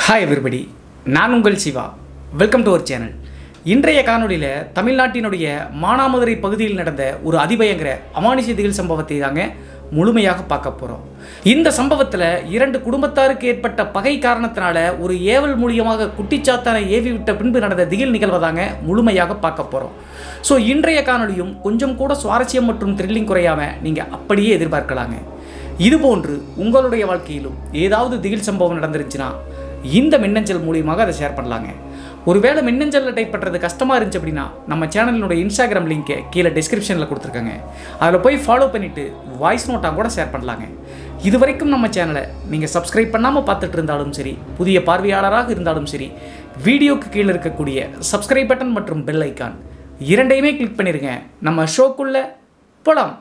hi everybody நான் உங்கள் Siva welcome to our channel இன்றைய காணொளியில் தமிழ்நாட்டினுடைய மானாமதுரை பகுதியில் நடந்த ஒரு அதிபயங்கர அமானுஷ திகில் சம்பவத்தை தாங்க முழுமையாக பார்க்க போகிறோம் இந்த சம்பவத்தில் இரண்டு குடும்பத்தாருக்கு ஏற்பட்ட பகை காரணத்தினால ஒரு ஏவல் மூலியமாக குட்டிச்சாத்தானை ஏவி விட்ட பின்பு நடந்த திகில் நிகழ்வை தாங்க முழுமையாக பார்க்க போகிறோம் ஸோ இன்றைய காணொளியும் கொஞ்சம் கூட சுவாரஸ்யம் மற்றும் த்ரில்லிங் குறையாமல் நீங்கள் அப்படியே எதிர்பார்க்கலாங்க இதுபோன்று உங்களுடைய வாழ்க்கையிலும் ஏதாவது திகில் சம்பவம் நடந்துருந்துச்சுன்னா இந்த மின்னஞ்சல் மூலியமாக அதை ஷேர் பண்ணலாங்க ஒருவேளை மின்னஞ்சலில் டைப் பண்ணுறது கஷ்டமாக இருந்துச்சு அப்படின்னா நம்ம சேனலினுடைய இன்ஸ்டாகிராம் லிங்கை கீழே டிஸ்கிரிப்ஷனில் கொடுத்துருக்காங்க அதில் போய் ஃபாலோ பண்ணிவிட்டு வாய்ஸ் நோட்டாக கூட ஷேர் பண்ணலாங்க இது வரைக்கும் நம்ம சேனலை நீங்கள் சப்ஸ்கிரைப் பண்ணாமல் பார்த்துட்டு இருந்தாலும் சரி புதிய பார்வையாளராக இருந்தாலும் சரி வீடியோக்கு கீழே இருக்கக்கூடிய சப்ஸ்கிரைப் பட்டன் மற்றும் பெல் ஐக்கான் இரண்டையுமே கிளிக் பண்ணிடுங்க நம்ம ஷோக்குள்ளே போலாம்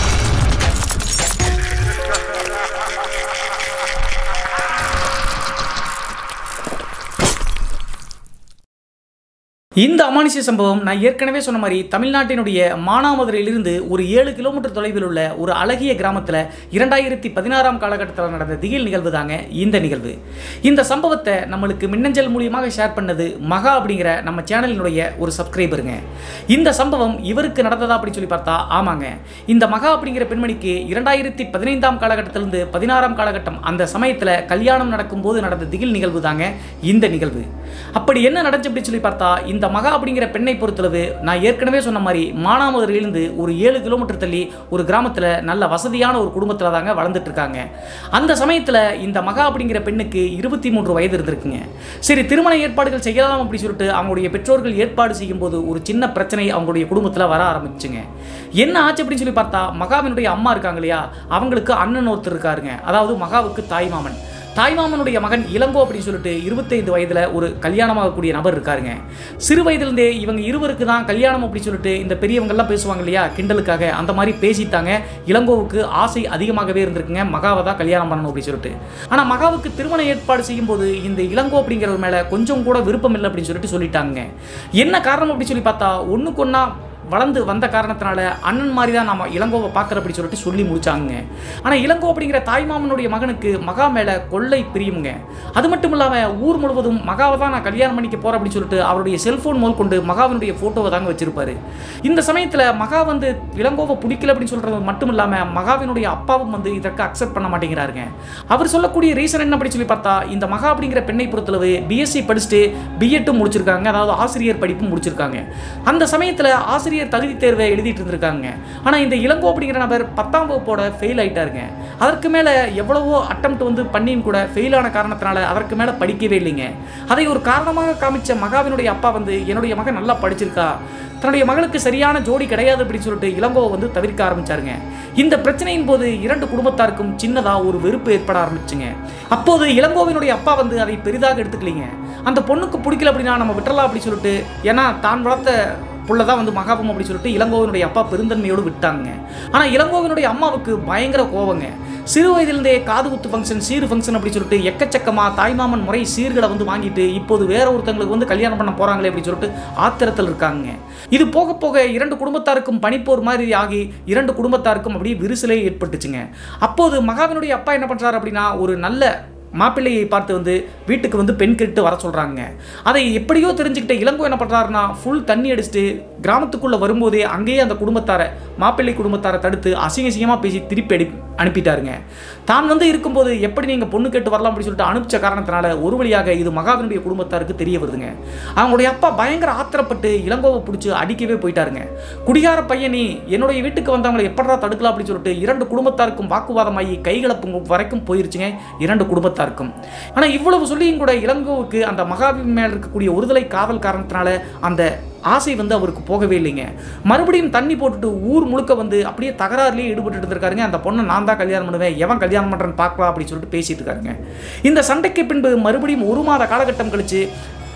இந்த அமானுஷ்ய சம்பவம் நான் ஏற்கனவே சொன்ன மாதிரி தமிழ்நாட்டினுடைய மானாமதுரையிலிருந்து ஒரு ஏழு கிலோமீட்டர் தொலைவில் உள்ள ஒரு அழகிய கிராமத்தில் இரண்டாயிரத்தி பதினாறாம் காலகட்டத்தில் நடந்த திகில் நிகழ்வு தாங்க இந்த நிகழ்வு இந்த சம்பவத்தை நம்மளுக்கு மின்னஞ்சல் மூலியமாக ஷேர் பண்ணது மகா அப்படிங்கிற நம்ம சேனலினுடைய ஒரு சப்ஸ்கிரைபருங்க இந்த சம்பவம் இவருக்கு நடந்ததா அப்படின்னு சொல்லி பார்த்தா ஆமாங்க இந்த மகா அப்படிங்கிற பெண்மணிக்கு இரண்டாயிரத்தி பதினைந்தாம் காலகட்டத்திலிருந்து பதினாறாம் காலகட்டம் அந்த சமயத்தில் கல்யாணம் நடக்கும்போது நடந்த திகில் நிகழ்வு தாங்க இந்த நிகழ்வு அப்படி என்ன நடந்துச்சு அப்படின்னு சொல்லி பார்த்தா இந்த மகா அப்படிங்கிற பெண்ணை பொறுத்தளவு நான் ஏற்கனவே சொன்ன மாதிரி மானாமதுரையிலிருந்து ஒரு ஏழு கிலோமீட்டர் தள்ளி ஒரு கிராமத்தில் நல்ல வசதியான ஒரு குடும்பத்தில் தாங்க வளர்ந்துட்டு இருக்காங்க அந்த சமயத்தில் இந்த மகா அப்படிங்கிற பெண்ணுக்கு இருபத்தி மூன்று வயது இருந்திருக்குங்க சரி திருமண ஏற்பாடுகள் செய்யலாம் அப்படி சொல்லிட்டு அவங்களுடைய பெற்றோர்கள் ஏற்பாடு செய்யும்போது ஒரு சின்ன பிரச்சனை அவங்களுடைய குடும்பத்தில் வர ஆரம்பிச்சுங்க என்ன ஆச்சு அப்படின்னு சொல்லி பார்த்தா மகாவினுடைய அம்மா இருக்காங்க இல்லையா அவங்களுக்கு அண்ணன் ஒருத்தர் இருக்காருங்க அதாவது மகாவுக்கு தாய்மாமன் தாய்மாமனுடைய மகன் இளங்கோ அப்படின்னு சொல்லிட்டு இருபத்தைந்து வயதில் ஒரு கல்யாணமாகக்கூடிய நபர் இருக்காருங்க சிறு வயதிலிருந்தே இவங்க இருவருக்கு தான் கல்யாணம் அப்படின்னு சொல்லிட்டு இந்த பெரியவங்கெல்லாம் பேசுவாங்க இல்லையா கிண்டலுக்காக அந்த மாதிரி பேசித்தாங்க இளங்கோவுக்கு ஆசை அதிகமாகவே இருந்திருக்குங்க மகாவை தான் கல்யாணம் பண்ணணும் அப்படின்னு சொல்லிட்டு ஆனால் மகாவுக்கு திருமண ஏற்பாடு செய்யும்போது இந்த இளங்கோ அப்படிங்கிறவர் மேலே கொஞ்சம் கூட விருப்பம் இல்லை அப்படின்னு சொல்லிட்டு சொல்லிட்டாங்க என்ன காரணம் அப்படின்னு சொல்லி பார்த்தா ஒன்றுக்கு ஒன்றா வளர்ந்து வந்த காரணத்தினால அண்ணன் மாதிரி தான் நம்ம இளங்கோவை பார்க்குற அப்படி சொல்லிட்டு சொல்லி முடிச்சாங்க ஆனால் இளங்கோ அப்படிங்கிற தாய்மாமனுடைய மகனுக்கு மகா மேலே கொள்ளை பிரியுங்க அது மட்டும் இல்லாமல் ஊர் முழுவதும் மகாவை தான் நான் கல்யாணம் பண்ணிக்க போகிறேன் அப்படின்னு சொல்லிட்டு அவருடைய செல்ஃபோன் முதல் கொண்டு மகாவினுடைய ஃபோட்டோவை தாங்க வச்சிருப்பாரு இந்த சமயத்தில் மகா வந்து இளங்கோவை பிடிக்கல அப்படின்னு சொல்கிறது மட்டும் இல்லாமல் மகாவினுடைய அப்பாவும் வந்து இதற்கு அக்செப்ட் பண்ண மாட்டேங்கிறாருங்க அவர் சொல்லக்கூடிய ரீசன் என்ன அப்படி சொல்லி பார்த்தா இந்த மகா அப்படிங்கிற பெண்ணை பொறுத்தளவு பிஎஸ்சி படிச்சுட்டு பிஎட்டும் முடிச்சிருக்காங்க அதாவது ஆசிரியர் படிப்பும் முடிச்சிருக்காங்க அந்த சமயத்தில் ஆசிரியர் ஆசிரியர் தகுதி தேர்வை எழுதிட்டு இருந்திருக்காங்க ஆனால் இந்த இளங்கோ அப்படிங்கிற நபர் பத்தாம் வகுப்போட ஃபெயில் ஆயிட்டாருங்க அதற்கு மேலே எவ்வளவோ அட்டம்ப்ட் வந்து பண்ணியும் கூட ஃபெயில் ஆன காரணத்தினால அதற்கு மேலே படிக்கவே இல்லைங்க அதை ஒரு காரணமாக காமிச்ச மகாவினுடைய அப்பா வந்து என்னுடைய மகன் நல்லா படிச்சிருக்கா தன்னுடைய மகளுக்கு சரியான ஜோடி கிடையாது அப்படின்னு சொல்லிட்டு இளங்கோவை வந்து தவிர்க்க ஆரம்பிச்சாருங்க இந்த பிரச்சனையின் போது இரண்டு குடும்பத்தாருக்கும் சின்னதா ஒரு வெறுப்பு ஏற்பட ஆரம்பிச்சுங்க அப்போது இளங்கோவினுடைய அப்பா வந்து அதை பெரிதாக எடுத்துக்கலீங்க அந்த பொண்ணுக்கு பிடிக்கல அப்படின்னா நம்ம விட்டுறலாம் அப்படின்னு சொல்லிட்டு ஏன்னா தான் வளர்த்த புள்ள தான் வந்து மகாபம் அப்படி சொல்லிட்டு இளங்கோவினுடைய அப்பா பெருந்தன்மையோடு விட்டாங்க ஆனால் இளங்கோவினுடைய அம்மாவுக்கு பயங்கர கோவங்க சிறு வயதிலிருந்தே காது குத்து ஃபங்க்ஷன் சீரு ஃபங்க்ஷன் அப்படி சொல்லிட்டு எக்கச்சக்கமாக தாய்மாமன் முறை சீர்களை வந்து வாங்கிட்டு இப்போது வேற ஒருத்தங்களுக்கு வந்து கல்யாணம் பண்ண போகிறாங்களே அப்படி சொல்லிட்டு ஆத்திரத்தில் இருக்காங்க இது போக போக இரண்டு குடும்பத்தாருக்கும் பனிப்போர் மாதிரி ஆகி இரண்டு குடும்பத்தாருக்கும் அப்படியே விரிசலே ஏற்பட்டுச்சுங்க அப்போது மகாவினுடைய அப்பா என்ன பண்ணுறாரு அப்படின்னா ஒரு நல்ல மாப்பிள்ளையை பார்த்து வந்து வீட்டுக்கு வந்து பெண் கேட்டு வர சொல்கிறாங்க அதை எப்படியோ தெரிஞ்சுக்கிட்ட இளங்கோ என்ன பண்ணுறாருன்னா ஃபுல் தண்ணி அடிச்சுட்டு கிராமத்துக்குள்ளே வரும்போதே அங்கேயே அந்த குடும்பத்தாரை மாப்பிள்ளை குடும்பத்தாரை தடுத்து அசிங்க அசிங்கமாக பேசி திருப்பி அடி அனுப்பிட்டாருங்க தான் வந்து இருக்கும்போது எப்படி நீங்கள் பொண்ணு கேட்டு வரலாம் அப்படின்னு சொல்லிட்டு அனுப்பிச்ச காரணத்தினால ஒரு வழியாக இது மகாவினுடைய குடும்பத்தாருக்கு தெரிய வருதுங்க அவங்களுடைய அப்பா பயங்கர ஆத்திரப்பட்டு இளங்கோவை பிடிச்சி அடிக்கவே போயிட்டாருங்க குடிகார பையனி என்னுடைய வீட்டுக்கு வந்தவங்களை எப்படா தடுக்கலாம் அப்படின்னு சொல்லிட்டு இரண்டு குடும்பத்தாருக்கும் வாக்குவாதமாகி கைகலப்பு வரைக்கும் போயிருச்சுங்க இரண்டு குடும்பத்தாருக்கும் ஆனால் இவ்வளவு சொல்லியும் கூட இளங்கோவுக்கு அந்த மகாவின் மேல் இருக்கக்கூடிய ஒருதலை காவல் காரணத்தினால அந்த ஆசை வந்து அவருக்கு போகவே இல்லைங்க மறுபடியும் தண்ணி போட்டுட்டு ஊர் முழுக்க வந்து அப்படியே தகராறுலேயே ஈடுபட்டு இருந்திருக்காருங்க அந்த பொண்ணை நான் தான் கல்யாணம் பண்ணுவேன் எவன் கல்யாணம் பண்ணுறேன்னு பார்க்கலாம் அப்படின்னு சொல்லிட்டு பேசிட்டு இருக்காருங்க இந்த சண்டைக்கு பின்பு மறுபடியும் ஒரு மாத காலகட்டம் கழிச்சு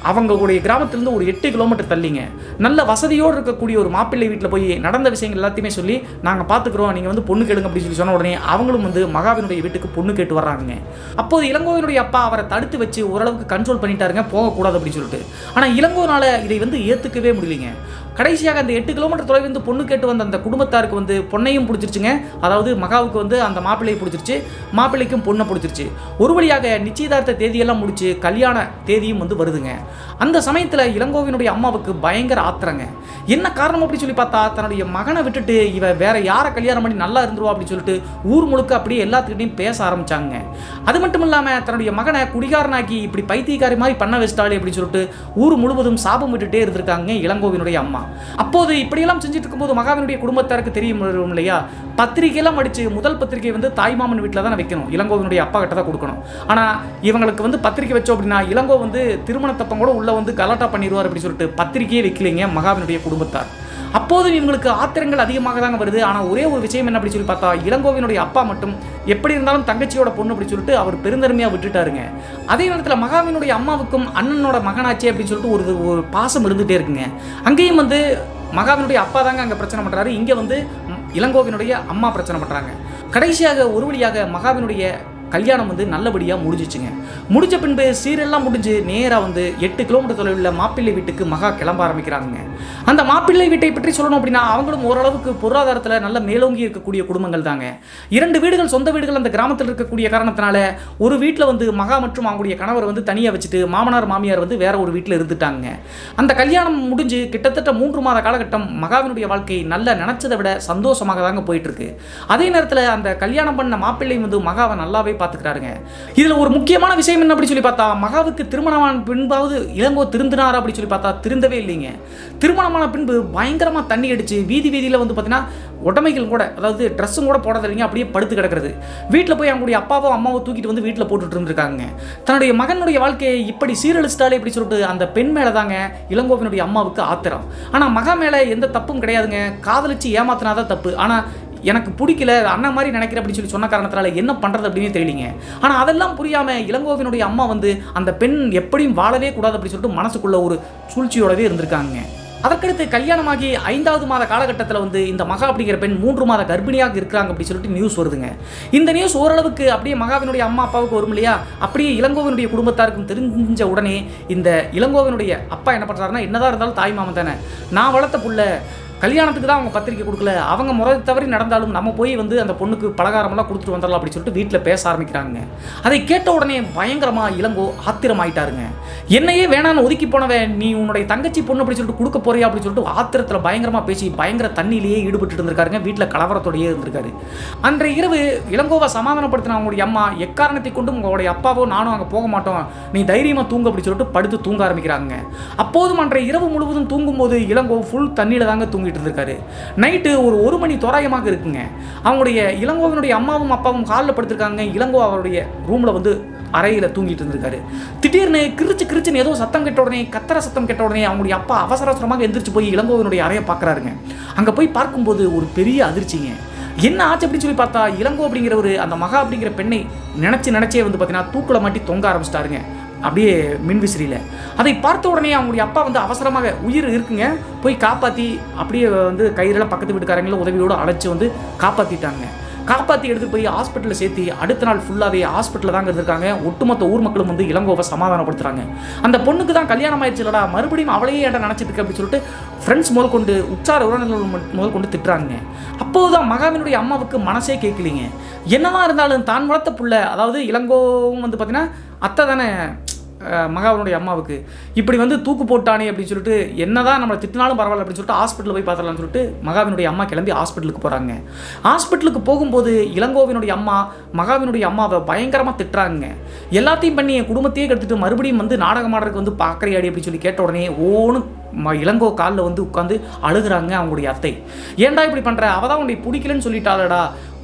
அவங்களுடைய கிராமத்திலேருந்து ஒரு எட்டு கிலோமீட்டர் தள்ளிங்க நல்ல வசதியோடு இருக்கக்கூடிய ஒரு மாப்பிள்ளை வீட்டில் போய் நடந்த விஷயங்கள் எல்லாத்தையுமே சொல்லி நாங்கள் பார்த்துக்குறோம் நீங்கள் வந்து பொண்ணு கேளுங்க அப்படின்னு சொல்லி சொன்ன உடனே அவங்களும் வந்து மகாவினுடைய வீட்டுக்கு பொண்ணு கேட்டு வர்றாங்க அப்போது இளங்கோவினுடைய அப்பா அவரை தடுத்து வச்சு ஓரளவுக்கு கண்ட்ரோல் பண்ணிட்டாருங்க போகக்கூடாது அப்படின்னு சொல்லிட்டு ஆனால் இளங்கோனால இதை வந்து ஏற்றுக்கவே முடியலைங்க கடைசியாக அந்த எட்டு கிலோமீட்டர் தொலைவில் வந்து பொண்ணு கேட்டு வந்த அந்த குடும்பத்தாருக்கு வந்து பொண்ணையும் பிடிச்சிருச்சுங்க அதாவது மகாவுக்கு வந்து அந்த மாப்பிள்ளையை பிடிச்சிருச்சு மாப்பிள்ளைக்கும் பொண்ணை பிடிச்சிருச்சு ஒரு வழியாக நிச்சயதார்த்த தேதியெல்லாம் முடிச்சு கல்யாண தேதியும் வந்து வருதுங்க அந்த சமயத்தில் இளங்கோவினுடைய அம்மாவுக்கு பயங்கர ஆத்திரங்க என்ன காரணம் அப்படி சொல்லி பார்த்தா தன்னுடைய மகனை விட்டுட்டு இவ வேற யாரை கல்யாணம் பண்ணி நல்லா இருந்துருவா அப்படின்னு சொல்லிட்டு ஊர் முழுக்க அப்படியே எல்லாத்துக்கிட்டையும் பேச ஆரம்பிச்சாங்க அது மட்டும் இல்லாமல் தன்னுடைய மகனை குடிகாரனாக்கி இப்படி பைத்தியக்காரி மாதிரி பண்ண வச்சிட்டாளே அப்படின்னு சொல்லிட்டு ஊர் முழுவதும் சாபம் விட்டுட்டே இருந்திருக்காங்க இளங்கோவினுடைய அம்மா அப்போது இப்படியெல்லாம் செஞ்சுட்டு இருக்கும்போது மகாவினுடைய குடும்பத்தாருக்கு தெரியும் இல்லையா பத்திரிகையெல்லாம் அடிச்சு முதல் பத்திரிகை வந்து தாய்மாமன் வீட்டில் தான் வைக்கணும் இளங்கோவினுடைய அப்பா கிட்ட தான் கொடுக்கணும் ஆனால் இவங்களுக்கு வந்து பத்திரிக்கை வச்சோம் அப்படின்னா இளங்கோ வந்து திருமணத்தப்பம் கூட உள்ள வந்து கலாட்டா பண்ணிடுவார் அப்படின்னு சொல்லிட்டு பத்திரிக்கையே வைக்கலைங்க மகாவினுடைய குடும்பத்தார் அப்போது இவங்களுக்கு ஆத்திரங்கள் அதிகமாக தாங்க வருது ஆனால் ஒரே ஒரு விஷயம் என்ன அப்படி சொல்லி பார்த்தா இளங்கோவினுடைய அப்பா மட்டும் எப்படி இருந்தாலும் தங்கச்சியோட பொண்ணு அப்படி சொல்லிட்டு அவர் பெருந்தன்மையாக விட்டுட்டாருங்க அதே நேரத்தில் மகாவினுடைய அம்மாவுக்கும் அண்ணனோட மகனாச்சே அப்படின்னு சொல்லிட்டு ஒரு ஒரு பாசம் இருந்துகிட்டே இருக்குங்க அங்கேயும் வந்து மகாவினுடைய அப்பா தாங்க அங்கே பிரச்சனை பண்ணுறாரு இங்கே வந்து இளங்கோவினுடைய அம்மா பிரச்சனை பண்ணுறாங்க கடைசியாக ஒரு வழியாக மகாவினுடைய கல்யாணம் வந்து நல்லபடியாக முடிஞ்சிச்சுங்க முடிஞ்ச பின்பு சீரெல்லாம் முடிஞ்சு நேராக வந்து எட்டு கிலோமீட்டர் தொலைவில் மாப்பிள்ளை வீட்டுக்கு மகா கிளம்ப ஆரம்பிக்கிறாங்க அந்த மாப்பிள்ளை வீட்டை பற்றி சொல்லணும் அப்படின்னா அவங்களும் ஓரளவுக்கு பொருளாதாரத்தில் நல்ல மேலோங்கி இருக்கக்கூடிய குடும்பங்கள் தாங்க இரண்டு வீடுகள் சொந்த வீடுகள் அந்த கிராமத்தில் இருக்கக்கூடிய காரணத்தினால ஒரு வீட்டில் வந்து மகா மற்றும் அவங்களுடைய கணவர் வந்து தனியாக வச்சுட்டு மாமனார் மாமியார் வந்து வேற ஒரு வீட்டில் இருந்துட்டாங்க அந்த கல்யாணம் முடிஞ்சு கிட்டத்தட்ட மூன்று மாத காலகட்டம் மகாவினுடைய வாழ்க்கை நல்ல நினச்சதை விட சந்தோஷமாக தாங்க போயிட்டு இருக்கு அதே நேரத்தில் அந்த கல்யாணம் பண்ண மாப்பிள்ளை வந்து மகாவை நல்லாவே பார்த்துக்கிறாருங்க இதில் ஒரு முக்கியமான விஷயம் என்ன அப்படி சொல்லி பார்த்தா மகாவுக்கு திருமணமான பின்பாவது இளங்கோ திருந்தினார் அப்படி சொல்லி பார்த்தா திருந்தவே இல்லைங்க திருமணமான பின்பு பயங்கரமாக தண்ணி அடிச்சு வீதி வீதியில் வந்து பார்த்தீங்கன்னா உடமைகள் கூட அதாவது ட்ரெஸ்ஸும் கூட போடாத இல்லைங்க அப்படியே படுத்து கிடக்கிறது வீட்டில் போய் அவங்களுடைய அப்பாவோ அம்மாவோ தூக்கிட்டு வந்து வீட்டில் போட்டுட்டு இருந்திருக்காங்க தன்னுடைய மகனுடைய வாழ்க்கையை இப்படி சீரழிச்சிட்டாலே இப்படி சொல்லிட்டு அந்த பெண் மேலே தாங்க இளங்கோவினுடைய அம்மாவுக்கு ஆத்திரம் ஆனால் மகா மேலே எந்த தப்பும் கிடையாதுங்க காதலிச்சு ஏமாத்தினாதான் தப்பு ஆனால் எனக்கு பிடிக்கல அண்ணன் மாதிரி நினைக்கிறேன் அப்படின்னு சொல்லி சொன்ன காரணத்தினால என்ன பண்ணுறது அப்படின்னு தெரியலிங்க ஆனால் அதெல்லாம் புரியாமல் இளங்கோவினுடைய அம்மா வந்து அந்த பெண் எப்படியும் வாழவே கூடாது அப்படின்னு சொல்லிட்டு மனசுக்குள்ள ஒரு சூழ்ச்சியோடவே இருந்திருக்காங்க அதற்கடுத்து கல்யாணமாகி ஐந்தாவது மாத காலகட்டத்தில் வந்து இந்த மகா அப்படிங்கிற பெண் மூன்று மாத கர்ப்பிணியாக இருக்கிறாங்க அப்படின்னு சொல்லிட்டு நியூஸ் வருதுங்க இந்த நியூஸ் ஓரளவுக்கு அப்படியே மகாவினுடைய அம்மா அப்பாவுக்கு வரும் இல்லையா அப்படியே இளங்கோவினுடைய குடும்பத்தாருக்கும் தெரிஞ்ச உடனே இந்த இளங்கோவினுடைய அப்பா என்ன பண்ணுறாருன்னா என்னதான் இருந்தாலும் தாய் மாமன் தானே நான் வளர்த்த புள்ள கல்யாணத்துக்கு தான் அவங்க பத்திரிக்கை கொடுக்கல அவங்க முறை தவறி நடந்தாலும் நம்ம போய் வந்து அந்த பொண்ணுக்கு பலகாரமெல்லாம் கொடுத்துட்டு வந்துடலாம் அப்படின்னு சொல்லிட்டு வீட்டில் பேச ஆரம்பிக்கிறாங்க அதை கேட்ட உடனே பயங்கரமாக இளங்கோ ஆத்திரமாயிட்டாருங்க என்னையே வேணான்னு ஒதுக்கி போனவன் நீ உன்னுடைய தங்கச்சி பொண்ணு அப்படி சொல்லிட்டு கொடுக்க போறியா அப்படின்னு சொல்லிட்டு ஆத்திரத்தில் பயங்கரமாக பேசி பயங்கர தண்ணியிலேயே ஈடுபட்டு இருந்திருக்காருங்க வீட்டில் கலவரத்தோடையே இருந்திருக்காரு அன்றைய இரவு இளங்கோவை சமாதானப்படுத்தின அவங்களுடைய அம்மா எக்காரணத்தை கொண்டும் உங்களுடைய அப்பாவோ நானும் அங்கே போக மாட்டோம் நீ தைரியமாக தூங்க அப்படி சொல்லிட்டு படுத்து தூங்க ஆரம்பிக்கிறாங்க அப்போதும் அன்றைய இரவு முழுவதும் தூங்கும்போது இளங்கோ ஃபுல் தண்ணியில் தாங்க தூங்கிட்டு இருந்திருக்காரு நைட்டு ஒரு ஒரு மணி தோராயமாக இருக்குங்க அவங்களுடைய இளங்கோவினுடைய அம்மாவும் அப்பாவும் காலில் படுத்திருக்காங்க இளங்கோ அவருடைய ரூமில் வந்து அறையில் தூங்கிட்டு இருந்திருக்காரு திடீர்னு கிரிச்சு கிரிச்சுன்னு ஏதோ சத்தம் கெட்ட உடனே கத்தர சத்தம் கெட்ட உடனே அவங்களுடைய அப்பா அவசர அவசரமாக எந்திரிச்சு போய் இளங்கோவினுடைய அறையை பார்க்குறாருங்க அங்கே போய் பார்க்கும்போது ஒரு பெரிய அதிர்ச்சிங்க என்ன ஆச்சு அப்படின்னு சொல்லி பார்த்தா இளங்கோ அப்படிங்கிறவர் அந்த மகா அப்படிங்கிற பெண்ணை நினச்சி நினச்சே வந்து பார்த்தீங்கன்னா தூக்கில் மாட்டி தொங்க ஆரம்பிச்சிட்டாருங்க அப்படியே மின்விசிறியில் அதை பார்த்த உடனே அவங்களுடைய அப்பா வந்து அவசரமாக உயிர் இருக்குங்க போய் காப்பாற்றி அப்படியே வந்து கயிறுல பக்கத்து வீட்டுக்காரங்களும் உதவியோடு அழைச்சி வந்து காப்பாற்றிட்டாங்க காப்பாற்றி எடுத்துட்டு போய் ஹாஸ்பிட்டலில் சேர்த்து அடுத்த நாள் ஃபுல்லாகவே ஹாஸ்பிட்டலில் தாங்க இருந்திருக்காங்க ஒட்டுமொத்த ஊர் மக்களும் வந்து இளங்கோவை சமாதானப்படுத்துறாங்க அந்த பொண்ணுக்கு தான் கல்யாணம் ஆயிடுச்சுலடா மறுபடியும் அவளையே ஏன்டா நினச்சிட்டு இருக்கு அப்படின்னு சொல்லிட்டு ஃப்ரெண்ட்ஸ் முதல் கொண்டு உற்சார உறவினர்கள் முதல் கொண்டு திட்டுறாங்க அப்போதுதான் மகாவினுடைய அம்மாவுக்கு மனசே கேட்கலிங்க என்னதான் இருந்தாலும் தான் வளர்த்த புள்ள அதாவது இளங்கோவும் வந்து பார்த்தீங்கன்னா அத்தை தானே அஹ், மகாவினுடைய அம்மாவுக்கு இப்படி வந்து தூக்கு போட்டானே அப்படின்னு சொல்லிட்டு என்னதான் நம்மளை திட்டினாலும் பரவாயில்ல அப்படின்னு சொல்லிட்டு ஹாஸ்பிட்டலில் போய் பார்த்துடலாம்னு சொல்லிட்டு மகாவினுடைய அம்மா கிளம்பி ஹாஸ்பிட்டலுக்கு போகிறாங்க ஹாஸ்பிட்டலுக்கு போகும்போது இளங்கோவினுடைய அம்மா மகாவினுடைய அம்மாவை பயங்கரமாக திட்டுறாங்க எல்லாத்தையும் பண்ணி என் குடும்பத்தையே கெடுத்துட்டு மறுபடியும் வந்து நாடகம் ஆடுறதுக்கு வந்து பார்க்குறியாடி அப்படின்னு சொல்லி கேட்ட உடனே ஓன்னு ம- இளங்கோ காலில் வந்து உட்காந்து அழுகுறாங்க அவங்களுடைய அத்தை ஏன்டா இப்படி பண்ணுற அவள் தான் உன்னை பிடிக்கலன்னு சொல்லிட்டாளடா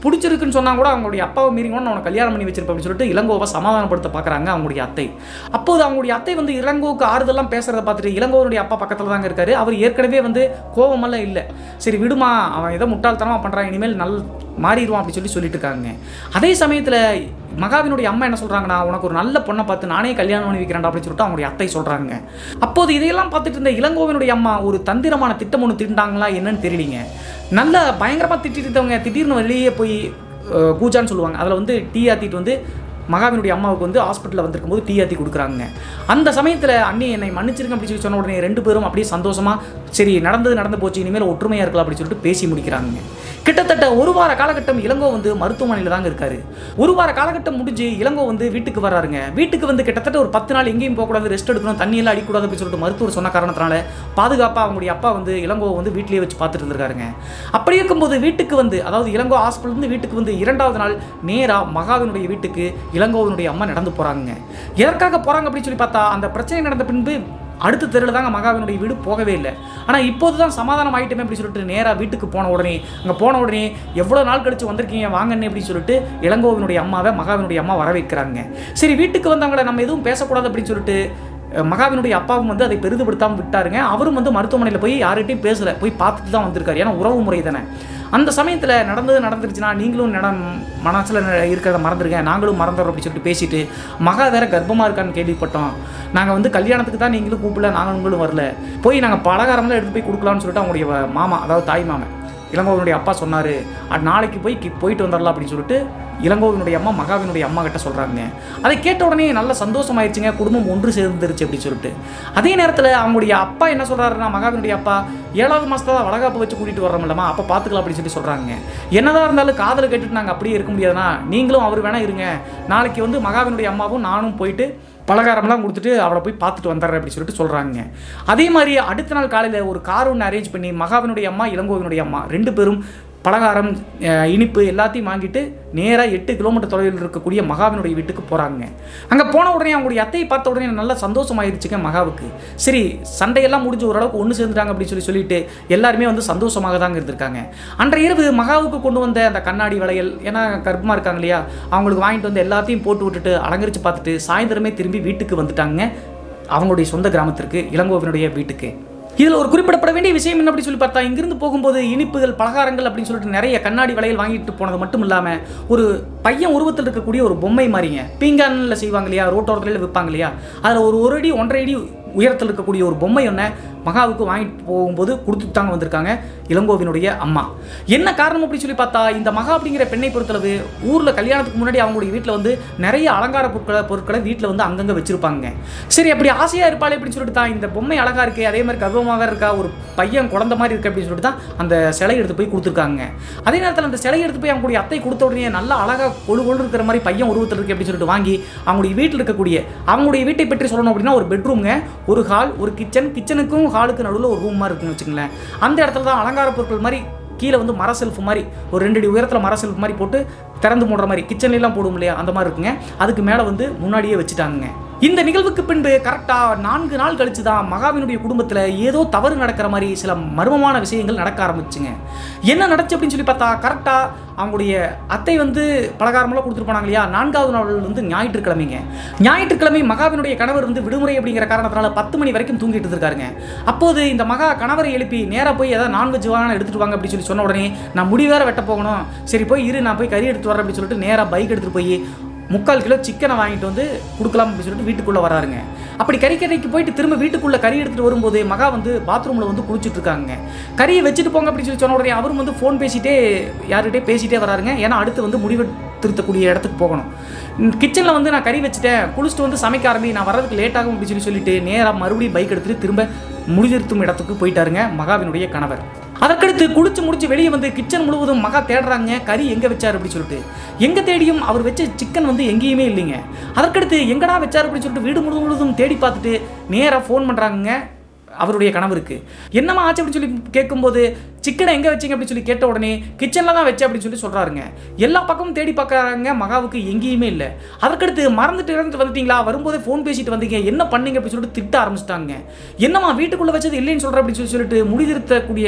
பிடிச்சிருக்குன்னு சொன்னா கூட அவங்களுடைய அப்பாவை மீறி கூட நான் உனக்கு கல்யாணம் பண்ணி வச்சிருப்பேன் அப்படின்னு சொல்லிட்டு இளங்கோவை சமாதானப்படுத்த பார்க்குறாங்க அவங்களுடைய அத்தை அப்போது அவங்களுடைய அத்தை வந்து இளங்கோவுக்கு ஆறுதலாம் பேசுறத பார்த்துட்டு இளங்கோவனுடைய அப்பா பக்கத்தில் தாங்க இருக்காரு அவர் ஏற்கனவே வந்து கோவமெல்லாம் இல்லை சரி விடுமா அவன் ஏதோ முட்டாள்தனமாக பண்ணுறான் இனிமேல் நல் மாறிடுவான் அப்படி சொல்லி சொல்லிட்டு இருக்காங்க அதே சமயத்தில் மகாவினுடைய அம்மா என்ன சொல்கிறாங்கன்னா உனக்கு ஒரு நல்ல பொண்ணை பார்த்து நானே கல்யாணம் பண்ணி வைக்கிறேன் அப்படின்னு சொல்லிட்டு அவங்களுடைய அத்தை சொல்கிறாங்க அப்போது இதையெல்லாம் பார்த்துட்டு இருந்த இளங்கோவினுடைய அம்மா ஒரு தந்திரமான திட்டம் ஒன்று திட்டாங்களா என்னன்னு தெரியலீங்க நல்ல பயங்கரமாக திட்டிட்டு இருந்தவங்க திடீர்னு வெளியே போய் அஹ், பூஜான்னு சொல்லுவாங்க அதில் வந்து டீ ஆத்திட்டு வந்து மகாவினுடைய அம்மாவுக்கு வந்து ஹாஸ்பிட்டலில் வந்திருக்கும் போது டீ ஆத்தி கொடுக்குறாங்க அந்த சமயத்தில் அண்ணி என்னை மன்னிச்சிருங்க அப்படின்னு சொல்லி சொன்ன உடனே ரெண்டு பேரும் அப்படியே சந்தோஷமாக சரி நடந்தது நடந்து போச்சு இனிமேல் ஒற்றுமையாக இருக்கலாம் அப்படின்னு சொல்லிட்டு பேசி முடிக்கிறாங்க கிட்டத்தட்ட ஒரு வார காலகட்டம் இளங்கோ வந்து மருத்துவமனையில் தாங்க இருக்காரு ஒரு வார காலகட்டம் முடிஞ்சு இளங்கோ வந்து வீட்டுக்கு வராருங்க வீட்டுக்கு வந்து கிட்டத்தட்ட ஒரு பத்து நாள் எங்கேயும் போகக்கூடாது ரெஸ்ட் எடுக்கணும் தண்ணியெல்லாம் அடிக்கக்கூடாது அப்படின்னு சொல்லிட்டு மருத்துவர் சொன்ன காரணத்தினால பாதுகாப்பாக அவங்களுடைய அப்பா வந்து இளங்கோவை வந்து வீட்டிலேயே வச்சு பார்த்துட்டு இருந்திருக்காருங்க அப்படி இருக்கும்போது வீட்டுக்கு வந்து அதாவது இளங்கோ ஹாஸ்பிட்டல் இருந்து வீட்டுக்கு வந்து இரண்டாவது நாள் நேராக மகாவினுடைய வீட்டுக்கு இளங்கோவினுடைய அம்மா நடந்து போகிறாங்க எதற்காக போகிறாங்க அப்படின்னு சொல்லி பார்த்தா அந்த பிரச்சனை நடந்த பின்பு அடுத்த தெருவில் தாங்க மகாவினுடைய வீடு போகவே இல்லை ஆனால் இப்போது தான் சமாதானம் ஆகிட்டமே அப்படி சொல்லிட்டு நேராக வீட்டுக்கு போன உடனே அங்கே போன உடனே எவ்வளோ நாள் கழிச்சு வந்திருக்கீங்க வாங்கன்னு அப்படின்னு சொல்லிட்டு இளங்கோவினுடைய அம்மாவை மகாவினுடைய அம்மா வர வைக்கிறாங்க சரி வீட்டுக்கு வந்தவங்கள நம்ம எதுவும் பேசக்கூடாது அப்படின்னு சொல்லிட்டு அஹ், மகாவினுடைய அப்பாவும் வந்து அதை பெரிதுபடுத்தாமல் விட்டாருங்க அவரும் வந்து மருத்துவமனையில் போய் யார்கிட்டையும் பேசலை போய் பார்த்துட்டு தான் வந்திருக்காரு ஏன்னா உறவு முறை தானே அந்த சமயத்தில் நடந்தது நடந்துருச்சுன்னா நீங்களும் நட மனசில் இருக்கிறத மறந்துருங்க நாங்களும் மறந்துடுறோம் அப்படின்னு சொல்லிட்டு பேசிட்டு மகா வேற கர்ப்பமாக இருக்கான்னு கேள்விப்பட்டோம் நாங்கள் வந்து கல்யாணத்துக்கு தான் நீங்களும் கூப்பிடல நாங்களும் வரல போய் நாங்கள் பலகாரம்லாம் எடுத்து போய் கொடுக்கலாம்னு சொல்லிட்டு அவங்களுடைய வ- மாமா அதாவது தாய் மாமன் இளங்கோவனுடைய அப்பா சொன்னார் நாளைக்கு போய் கி- போயிட்டு வந்துடலாம் அப்படின்னு சொல்லிட்டு இளங்கோவினுடைய அம்மா மகாவினுடைய அம்மா கிட்ட சொல்கிறாங்க அதை கேட்ட உடனே நல்ல சந்தோஷமாயிருச்சுங்க குடும்பம் ஒன்று சேர்ந்துருச்சு அப்படின்னு சொல்லிட்டு அதே நேரத்தில் அவங்களுடைய அப்பா என்ன சொல்கிறாருன்னா மகாவினுடைய அப்பா ஏழாவது மாதத்தை தான் வளகாப்பு வச்சு கூட்டிகிட்டு வரோம்லமா அப்போ பார்த்துக்கலாம் அப்படின்னு சொல்லி சொல்கிறாங்க என்னதான் இருந்தாலும் காதலை கேட்டுட்டு நாங்கள் அப்படியே இருக்க முடியாதுன்னா நீங்களும் அவர் வேணா இருங்க நாளைக்கு வந்து மகாவினுடைய அம்மாவும் நானும் போயிட்டு பலகாரம்லாம் கொடுத்துட்டு அவளை போய் பார்த்துட்டு வந்துடுறேன் அப்படின்னு சொல்லிட்டு சொல்கிறாங்க அதே மாதிரி அடுத்த நாள் காலையில் ஒரு கார் ஒன்று அரேஞ்ச் பண்ணி மகாவினுடைய அம்மா இளங்கோவினுடைய அம்மா ரெண்டு பேரும் பலகாரம் அஹ், இனிப்பு எல்லாத்தையும் வாங்கிட்டு நேராக எட்டு கிலோமீட்டர் தொலைவில் இருக்கக்கூடிய மகாவினுடைய வீட்டுக்கு போகிறாங்க அங்கே போன உடனே அவங்களுடைய அத்தையை பார்த்த உடனே நல்லா சந்தோஷமாயிருச்சுங்க மகாவுக்கு சரி சண்டையெல்லாம் முடிஞ்சு ஓரளவுக்கு ஒன்று சேர்ந்துட்டாங்க அப்படின்னு சொல்லி சொல்லிட்டு எல்லாருமே வந்து சந்தோஷமாக தாங்க இருந்திருக்காங்க அன்றைய இரவு மகாவுக்கு கொண்டு வந்த அந்த கண்ணாடி வளையல் ஏன்னா கர்ப்பமாக இருக்காங்க இல்லையா அவங்களுக்கு வாங்கிட்டு வந்து எல்லாத்தையும் போட்டு விட்டுட்டு அலங்கரித்து பார்த்துட்டு சாயந்தரமே திரும்பி வீட்டுக்கு வந்துட்டாங்க அவங்களுடைய சொந்த கிராமத்திற்கு இளங்கோவினுடைய வீட்டுக்கு இதில் ஒரு குறிப்பிடப்பட வேண்டிய விஷயம் என்ன அப்படி சொல்லி பார்த்தா இங்கிருந்து போகும்போது இனிப்புகள் பலகாரங்கள் அப்படின்னு சொல்லிட்டு நிறைய கண்ணாடி வளையல் வாங்கிட்டு போனது மட்டும் இல்லாமல் ஒரு பையன் உருவத்தில் இருக்கக்கூடிய ஒரு பொம்மை மாதிரிங்க பீங்கானில் செய்வாங்க இல்லையா ரோட்டோரத்தில் விற்பாங்க இல்லையா அதில் ஒரு ஒரு அடி ஒன்றரை அடி உயரத்தில் இருக்கக்கூடிய ஒரு பொம்மை ஒன்றை மகாவுக்கு வாங்கிட்டு போகும்போது கொடுத்துட்டு தாங்க வந்திருக்காங்க இளங்கோவினுடைய அம்மா என்ன காரணம் அப்படி சொல்லி பார்த்தா இந்த மகா அப்படிங்கிற பெண்ணை பொறுத்தளவு ஊரில் கல்யாணத்துக்கு முன்னாடி அவங்களுடைய வீட்டில் வந்து நிறைய அலங்கார பொருட்களை பொருட்களை வீட்டில் வந்து அங்கங்கே வச்சிருப்பாங்க சரி அப்படி ஆசையாக இருப்பாளே அப்படின்னு சொல்லிட்டு தான் இந்த பொம்மை அழகா இருக்கே அதே மாதிரி கர்ப்பமாக இருக்கா ஒரு பையன் குழந்தை மாதிரி இருக்கு அப்படின்னு சொல்லிட்டு தான் அந்த சிலை எடுத்து போய் கொடுத்துருக்காங்க அதே நேரத்தில் அந்த சிலை எடுத்து போய் அவங்களுடைய அத்தை கொடுத்த உடனே நல்லா அழகாக கொழு கொழு இருக்கிற மாதிரி பையன் உருவத்தில் இருக்கு அப்படின்னு சொல்லிட்டு வாங்கி அவங்களுடைய வீட்டில் இருக்கக்கூடிய அவங்களுடைய வீட்டை பற்றி சொல்லணும் அப்படின்னா ஒரு பெட்ரூம்ங்க ஒரு ஹால் ஒரு கிச்சன் கிச்சனுக்கும் ஹாலுக்கு நடுவில் ஒரு ரூம் மாதிரி இருக்குன்னு வச்சுங்களேன் அந்த இடத்துல தான் அலங்கார பொருட்கள் மாதிரி கீழே வந்து மர செல்ஃப் மாதிரி ஒரு ரெண்டு அடி உயரத்தில் மர செல்ஃப் மாதிரி போட்டு திறந்து மூடுற மாதிரி கிச்சன்லாம் போடும் இல்லையா அந்த மாதிரி இருக்குங்க அதுக்கு மேலே வந்து முன்னாடியே வச்சுட்டாங்க இந்த நிகழ்வுக்கு பின்பு கரெக்டாக நான்கு நாள் கழிச்சு தான் மகாவினுடைய குடும்பத்தில் ஏதோ தவறு நடக்கிற மாதிரி சில மர்மமான விஷயங்கள் நடக்க ஆரம்பிச்சுங்க என்ன நடந்துச்சு அப்படின்னு சொல்லி பார்த்தா கரெக்டாக அவங்களுடைய அத்தை வந்து பலகாரமெல்லாம் கொடுத்துட்டு போனாங்க இல்லையா நான்காவது நாள் வந்து ஞாயிற்றுக்கிழமைங்க ஞாயிற்றுக்கிழமை மகாவினுடைய கணவர் வந்து விடுமுறை அப்படிங்கிற காரணத்தினால பத்து மணி வரைக்கும் தூங்கிட்டு இருக்காருங்க அப்போது இந்த மகா கணவரை எழுப்பி நேராக போய் ஏதாவது நான்வெஜ் வாங்க எடுத்துட்டு வாங்க அப்படின்னு சொல்லி சொன்ன உடனே நான் முடி வேற வெட்ட போகணும் சரி போய் இரு நான் போய் கறி எடுத்து வரேன் அப்படின்னு சொல்லிட்டு நேராக பைக் எடுத்துட்டு போய் முக்கால் கிலோ சிக்கனை வாங்கிட்டு வந்து கொடுக்கலாம் அப்படின்னு சொல்லிட்டு வீட்டுக்குள்ளே வராருங்க அப்படி கறிக்கடைக்கு போயிட்டு திரும்ப வீட்டுக்குள்ளே கறி எடுத்துகிட்டு வரும்போது மகா வந்து பாத்ரூமில் வந்து குளிச்சுட்டு இருக்காங்க கறியை வச்சுட்டு போங்க அப்படின்னு சொல்லி சொன்ன உடனே அவரும் வந்து ஃபோன் பேசிட்டே யார்கிட்டே பேசிட்டே வராருங்க ஏன்னா அடுத்து வந்து முடிவு திருத்தக்கூடிய இடத்துக்கு போகணும் கிச்சனில் வந்து நான் கறி வச்சுட்டேன் குளிச்சுட்டு வந்து சமைக்க ஆரம்பி நான் வரதுக்கு லேட் ஆகும் அப்படின்னு சொல்லி சொல்லிட்டு நேராக மறுபடியும் பைக் எடுத்துட்டு திரும்ப முடிதிருத்தும் இடத்துக்கு போயிட்டாருங்க மகாவினுடைய கணவர் அதற்கடுத்து குளிச்சு முடிச்சு வெளியே வந்து கிச்சன் முழுவதும் மகா தேடுறாங்க கறி எங்கே வச்சார் அப்படின்னு சொல்லிட்டு எங்கே தேடியும் அவர் வச்ச சிக்கன் வந்து எங்கேயுமே இல்லைங்க அதற்கடுத்து எங்கடா வச்சார் அப்படின்னு சொல்லிட்டு வீடு முழுவதும் முழுவதும் தேடி பார்த்துட்டு நேராக ஃபோன் பண்ணுறாங்க அவருடைய கணவருக்கு என்னம்மா ஆச்சு அப்படின்னு சொல்லி கேட்கும்போது சிக்கனை எங்கே வச்சீங்க அப்படின்னு சொல்லி கேட்ட உடனே கிச்சனில் தான் வச்சேன் அப்படின்னு சொல்லி சொல்கிறாருங்க எல்லா பக்கமும் தேடி பார்க்குறாங்க மகாவுக்கு எங்கேயுமே இல்லை அதற்கடுத்து மறந்துட்டு இறந்துட்டு வந்துட்டீங்களா வரும்போதே ஃபோன் பேசிட்டு வந்தீங்க என்ன பண்ணீங்க அப்படின்னு சொல்லிட்டு திட்ட ஆரம்பிச்சிட்டாங்க என்னம்மா வீட்டுக்குள்ளே வச்சது இல்லைன்னு சொல்கிற அப்படின்னு சொல்லி சொல்லிட்டு முடிதிருத்தக்கூடிய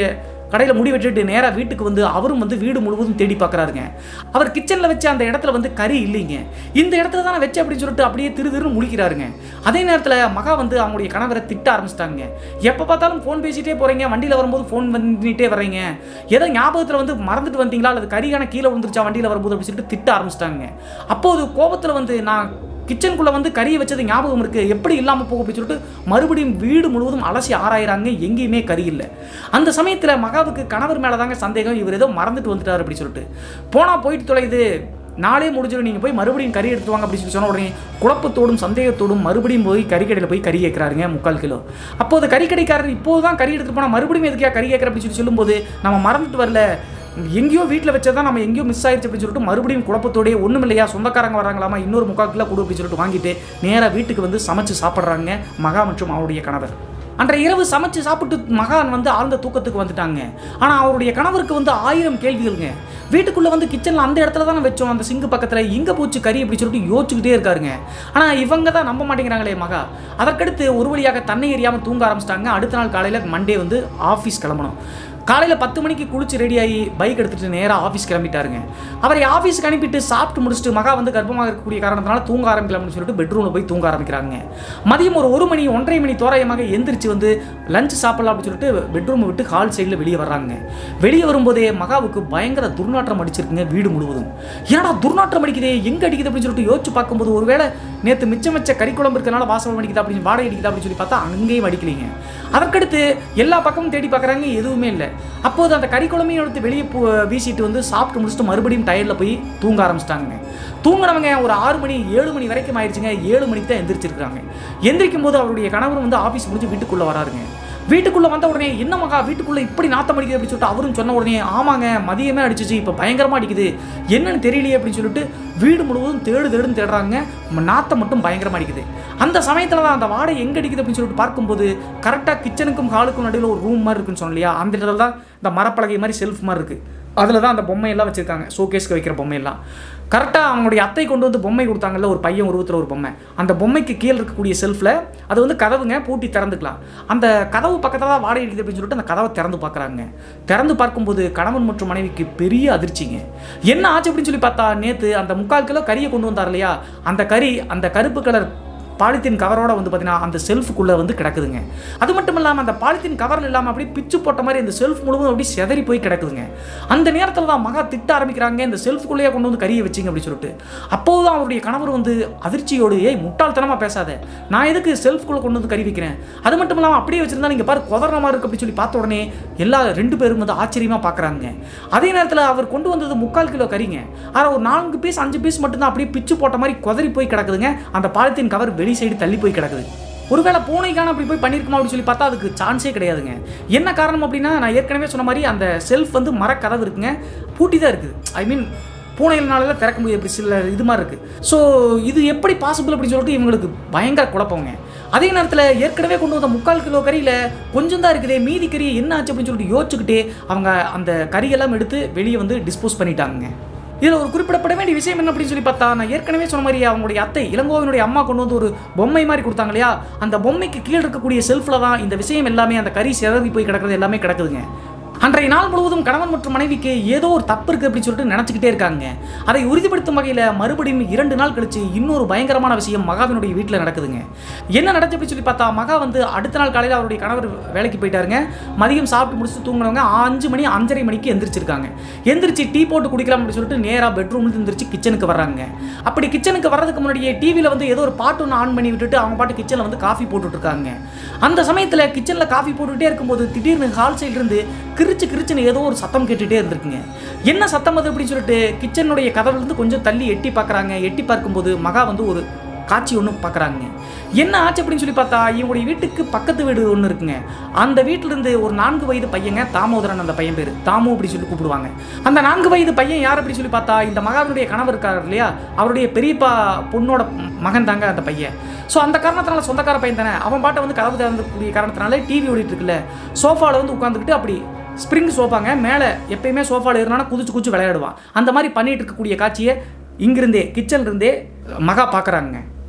கடையில் முடி வெட்டிட்டு நேராக வீட்டுக்கு வந்து அவரும் வந்து வீடு முழுவதும் தேடி பார்க்குறாருங்க அவர் கிச்சனில் வச்ச அந்த இடத்துல வந்து கறி இல்லைங்க இந்த இடத்துல தான் நான் வச்சேன் அப்படின்னு சொல்லிட்டு அப்படியே திரு திருன்னு முழிக்கிறாருங்க அதே நேரத்தில் மகா வந்து அவங்களுடைய கணவரை திட்ட ஆரம்பிச்சிட்டாங்க எப்போ பார்த்தாலும் ஃபோன் பேசிட்டே போகிறீங்க வண்டியில் வரும்போது ஃபோன் பண்ணிட்டே வர்றீங்க ஏதோ ஞாபகத்தில் வந்து மறந்துட்டு வந்தீங்களா அல்லது கறியான கீழே விழுந்துருச்சா வண்டியில் வரும்போது அப்படின்னு சொல்லிட்டு திட்ட ஆரம்பிச்சிட்டாங்க அப்போது கோபத்தில் வந்து நான் கிச்சனுக்குள்ளே வந்து கறியை வச்சது ஞாபகம் இருக்குது எப்படி இல்லாமல் போகும் அப்படின்னு சொல்லிட்டு மறுபடியும் வீடு முழுவதும் அலசி ஆராயிறாங்க எங்கேயுமே கறி இல்லை அந்த சமயத்தில் மகாவுக்கு கணவர் மேலே தாங்க சந்தேகம் இவர் ஏதோ மறந்துட்டு வந்துட்டார் அப்படி சொல்லிட்டு போனால் போயிட்டு தொலையுது நாளே முடிஞ்சிடும் நீங்கள் போய் மறுபடியும் கறி எடுத்து வாங்க அப்படின்னு சொல்லி சொன்ன உடனே குழப்பத்தோடும் சந்தேகத்தோடும் மறுபடியும் போய் கறிக்கடையில் போய் கறி கேட்குறாருங்க முக்கால் கிலோ அப்போது கறிக்கடைக்காரர் இப்போது தான் கறி எடுத்துட்டு போனால் மறுபடியும் எதுக்கா கறி கேட்குற அப்படின்னு சொல்லி சொல்லும்போது நம்ம மறந்துட்டு வரல எங்கேயோ வீட்டில் வச்சதா நம்ம எங்கேயோ மிஸ் ஆயிடுச்சு அப்படின்னு சொல்லிட்டு மறுபடியும் குழப்பத்தோடயே ஒன்றும் இல்லையா சொந்தக்காரங்க வராங்களாமா இன்னொரு முக்கால் கிலோ கொடு அப்படின்னு சொல்லிட்டு வாங்கிட்டு நேராக வீட்டுக்கு வந்து சமைச்சு சாப்பிட்றாங்க மகா மற்றும் அவருடைய கணவர் அன்றைய இரவு சமைச்சு சாப்பிட்டு மகான் வந்து ஆழ்ந்த தூக்கத்துக்கு வந்துட்டாங்க ஆனால் அவருடைய கணவருக்கு வந்து ஆயிரம் கேள்விகள்ங்க வீட்டுக்குள்ளே வந்து கிச்சனில் அந்த இடத்துல தானே வச்சோம் அந்த சிங்கு பக்கத்தில் இங்கே போச்சு கறி அப்படி சொல்லிட்டு யோசிச்சுக்கிட்டே இருக்காருங்க ஆனால் இவங்க தான் நம்ப மாட்டேங்கிறாங்களே மகா அதற்கடுத்து ஒரு வழியாக தன்னை எறியாமல் தூங்க ஆரம்பிச்சிட்டாங்க அடுத்த நாள் காலையில் மண்டே வந்து ஆஃபீஸ் கிளம்பணும் காலையில் பத்து மணிக்கு குளிச்சு ரெடியாகி பைக் எடுத்துகிட்டு நேராக ஆஃபீஸ் கிளம்பிட்டாருங்க அவரை ஆஃபீஸ்க்கு அனுப்பிட்டு சாப்பிட்டு முடிச்சுட்டு மகா வந்து கர்ப்பமாக இருக்கக்கூடிய காரணத்தினால தூங்க ஆரம்பிக்கலாம்னு சொல்லிட்டு பெட்ரூமில் போய் தூங்க ஆரம்பிக்கிறாங்க மதியம் ஒரு ஒரு மணி ஒன்றரை மணி தோராயமாக எந்திரிச்சு வந்து லஞ்ச் சாப்பிடலாம் அப்படின்னு சொல்லிட்டு பெட்ரூமை விட்டு ஹால் சைடில் வெளியே வர்றாங்க வெளியே வரும்போதே மகாவுக்கு பயங்கர துர்நாற்றம் அடிச்சிருக்குங்க வீடு முழுவதும் ஏன்னா துர்நாற்றம் அடிக்குதே எங்கே அடிக்குது அப்படின்னு சொல்லிட்டு யோசிச்சு பார்க்கும்போது ஒருவேளை நேற்று மிச்சம் வச்ச கறி குழம்பு இருக்கனால வாசம் அடிக்குது அப்படின்னு வாடகை அடிக்குது அப்படின்னு சொல்லி பார்த்தா அங்கேயும் அடிக்கலைங்க அதற்கடுத்து எல்லா பக்கமும் தேடி பார்க்குறாங்க எதுவுமே இல்லை அப்போது அந்த கறி குழம்பையும் எடுத்து வெளியே போ வீசிட்டு வந்து சாப்பிட்டு முடிச்சுட்டு மறுபடியும் டயரில் போய் தூங்க ஆரம்பிச்சிட்டாங்க தூங்கினவங்க ஒரு ஆறு மணி ஏழு மணி வரைக்கும் ஆயிடுச்சுங்க ஏழு மணிக்கு தான் எந்திரிச்சிருக்காங்க எந்திரிக்கும் போது அவருடைய கணவர் வந்து ஆஃபீஸ் முடிஞ்சு வீட்டுக்குள்ளே வராருங்க வீட்டுக்குள்ளே வந்த உடனே என்ன மகா வீட்டுக்குள்ளே இப்படி நாத்தம் அடிக்குது அப்படின்னு சொல்லிட்டு அவரும் சொன்ன உடனே ஆமாங்க மதியமே அடிச்சிச்சு இப்போ பயங்கரமாக அடிக்குது என்னன்னு தெரியலையே அப்படின்னு சொல்லிட்டு வீடு முழுவதும் தேடு தேடுன்னு தேடுறாங்க ம- நாத்தம் மட்டும் பயங்கரமாக அடிக்குது அந்த சமயத்தில் தான் அந்த வாடை எங்கே அடிக்குது அப்படின்னு சொல்லிட்டு பார்க்கும்போது கரெக்டாக கிச்சனுக்கும் ஹாலுக்கும் நடுவில் ஒரு ரூம் மாதிரி இருக்குன்னு சொன்னோம் இல்லையா அந்த இடத்துல தான் இந்த மரப்பலகை மாதிரி செல்ஃப் மாதிரி இருக்குது அதில் தான் அந்த பொம்மையெல்லாம் வச்சுருக்காங்க ஷோகேஸ்க்கு வைக்கிற பொம்மையெல்லாம் கரெக்டாக அவங்களுடைய அத்தை கொண்டு வந்து பொம்மை கொடுத்தாங்கல்ல ஒரு பையன் உருவத்தில் ஒரு பொம்மை அந்த பொம்மைக்கு கீழே இருக்கக்கூடிய செல்ஃபில் அது வந்து கதவுங்க பூட்டி திறந்துக்கலாம் அந்த கதவு பக்கத்தில் தான் வாடகை இருக்குது அப்படின்னு சொல்லிட்டு அந்த கதவை திறந்து பார்க்குறாங்க திறந்து பார்க்கும்போது கணவன் மற்றும் மனைவிக்கு பெரிய அதிர்ச்சிங்க என்ன ஆச்சு அப்படின்னு சொல்லி பார்த்தா நேற்று அந்த முக்கால் கிலோ கறியை கொண்டு வந்தார் இல்லையா அந்த கறி அந்த கருப்பு கலர் பாலித்தீன் கவரோட வந்து பார்த்தீங்கன்னா அந்த செல்ஃபுக்குள்ளே வந்து கிடக்குதுங்க அது மட்டும் இல்லாமல் அந்த பாலித்தீன் கவரில் இல்லாமல் அப்படியே பிச்சு போட்ட மாதிரி இந்த செல்ஃப் முழுவதும் அப்படியே செதறி போய் கிடக்குதுங்க அந்த நேரத்தில் தான் மகா திட்ட ஆரம்பிக்கிறாங்க இந்த செல்ஃபுக்குள்ளேயே கொண்டு வந்து கறியை வச்சிங்க அப்படின்னு சொல்லிட்டு அப்போது தான் அவருடைய கணவர் வந்து அதிர்ச்சியோடு ஏய் முட்டாள்தனமாக பேசாத நான் எதுக்கு செல்ஃப்குள்ளே கொண்டு வந்து கறி வைக்கிறேன் அது மட்டும் இல்லாமல் அப்படியே வச்சிருந்தா நீங்கள் பாரு குதற மாதிரி இருக்கு அப்படின்னு சொல்லி பார்த்த உடனே எல்லா ரெண்டு பேரும் வந்து ஆச்சரியமாக பார்க்குறாங்க அதே நேரத்தில் அவர் கொண்டு வந்தது முக்கால் கிலோ கறிங்க ஆனால் ஒரு நான்கு பீஸ் அஞ்சு பீஸ் மட்டும்தான் அப்படியே பிச்சு போட்ட மாதிரி குதறி போய் கிடக்குதுங்க அந்த பாலித்தீன் கவர் வெளி சைடு தள்ளி போய் கிடக்குது ஒருவேளை பூனைக்கான அப்படி போய் பண்ணியிருக்குமா அப்படின்னு சொல்லி பார்த்தா அதுக்கு சான்ஸே கிடையாதுங்க என்ன காரணம் அப்படின்னா நான் ஏற்கனவே சொன்ன மாதிரி அந்த செல்ஃப் வந்து மரக்கதவு இருக்குங்க பூட்டி தான் இருக்குது ஐ மீன் பூனைகள்னால திறக்க முடியாது இப்படி சில இது மாதிரி இருக்குது ஸோ இது எப்படி பாசிபிள் அப்படின்னு சொல்லிட்டு இவங்களுக்கு பயங்கர குழப்பங்க அதே நேரத்தில் ஏற்கனவே கொண்டு வந்த முக்கால் கிலோ கறியில் கொஞ்சம் தான் இருக்குதே மீதி கறி என்ன ஆச்சு அப்படின்னு சொல்லிட்டு யோசிச்சுக்கிட்டே அவங்க அந்த கறியெல்லாம் எடுத்து வெளியே வந்து டிஸ்போஸ் பண்ணிட்டாங்க இதில் ஒரு குறிப்பிடப்பட வேண்டிய விஷயம் என்ன அப்படின்னு சொல்லி பார்த்தா நான் ஏற்கனவே சொன்ன மாதிரி அவங்களுடைய அத்தை இளங்கோவினுடைய அம்மா கொண்டு வந்து ஒரு பொம்மை மாதிரி கொடுத்தாங்க இல்லையா அந்த பொம்மைக்கு கீழே இருக்கக்கூடிய செல்ஃபில் தான் இந்த விஷயம் எல்லாமே அந்த கறி சிதறி போய் கிடக்கிறது எல்லாமே கிடக்குதுங்க அன்றைய நாள் முழுவதும் கணவன் மற்றும் மனைவிக்கு ஏதோ ஒரு தப்பு இருக்கு அப்படின்னு சொல்லிட்டு நினச்சிக்கிட்டே இருக்காங்க அதை உறுதிப்படுத்தும் வகையில் மறுபடியும் இரண்டு நாள் கழிச்சு இன்னொரு பயங்கரமான விஷயம் மகாவினுடைய வீட்டில் நடக்குதுங்க என்ன நடந்துச்சு அப்படின்னு சொல்லி பார்த்தா மகா வந்து அடுத்த நாள் காலையில் அவருடைய கணவர் வேலைக்கு போயிட்டாருங்க மதியம் சாப்பிட்டு முடிச்சுட்டு தூங்கினவங்க அஞ்சு மணி அஞ்சரை மணிக்கு எந்திரிச்சிருக்காங்க எந்திரிச்சு டீ போட்டு குடிக்கலாம் அப்படின்னு சொல்லிட்டு நேராக பெட்ரூம்ல எந்திரிச்சு கிச்சனுக்கு வர்றாங்க அப்படி கிச்சனுக்கு வர்றதுக்கு முன்னாடியே டிவியில் வந்து ஏதோ ஒரு பாட்டு ஒன்று ஆன் பண்ணி விட்டுட்டு அவங்க பாட்டு கிச்சனில் வந்து காஃபி போட்டுட்டு இருக்காங்க அந்த சமயத்தில் கிச்சனில் காஃபி போட்டுக்கிட்டே இருக்கும்போது திடீர்னு ஹால் சைடு இருந்து கிரிச்சு கிரிச்சுன்னு ஏதோ ஒரு சத்தம் கேட்டுகிட்டே இருந்திருக்குங்க என்ன சத்தம் அது அப்படின்னு சொல்லிட்டு கிச்சனுடைய கதவுலேருந்து கொஞ்சம் தள்ளி எட்டி பார்க்குறாங்க எட்டி பார்க்கும்போது மகா வந்து ஒரு காட்சி ஒன்று பார்க்குறாங்க என்ன ஆச்சு அப்படின்னு சொல்லி பார்த்தா இவங்களுடைய வீட்டுக்கு பக்கத்து வீடு ஒன்று இருக்குங்க அந்த வீட்டிலேருந்து ஒரு நான்கு வயது பையங்க தாமோதரன் அந்த பையன் பேர் தாமு அப்படி சொல்லி கூப்பிடுவாங்க அந்த நான்கு வயது பையன் யார் அப்படி சொல்லி பார்த்தா இந்த மகாவினுடைய கணவர் இருக்கார் இல்லையா அவருடைய பெரியப்பா பொண்ணோட மகன் தாங்க அந்த பையன் ஸோ அந்த காரணத்தினால சொந்தக்கார பையன் தானே அவன் பாட்டை வந்து கதவு திறந்தக்கூடிய காரணத்தினால டிவி ஓடிட்டு இருக்குல்ல சோஃபாவில் வந்து உட்காந்துக்கிட்டு அப்படி ஸ்ப்ரிங் சோஃபாங்க மேலே எப்பயுமே சோஃபாவில் இருந்தானா குதிச்சு குதிச்சு விளையாடுவான் அந்த மாதிரி பண்ணிட்டு இருக்கக்கூடிய காட்சியை இங்கிருந்தே கிச்சன்ல இருந்தே மகா பார்க்குறாங்க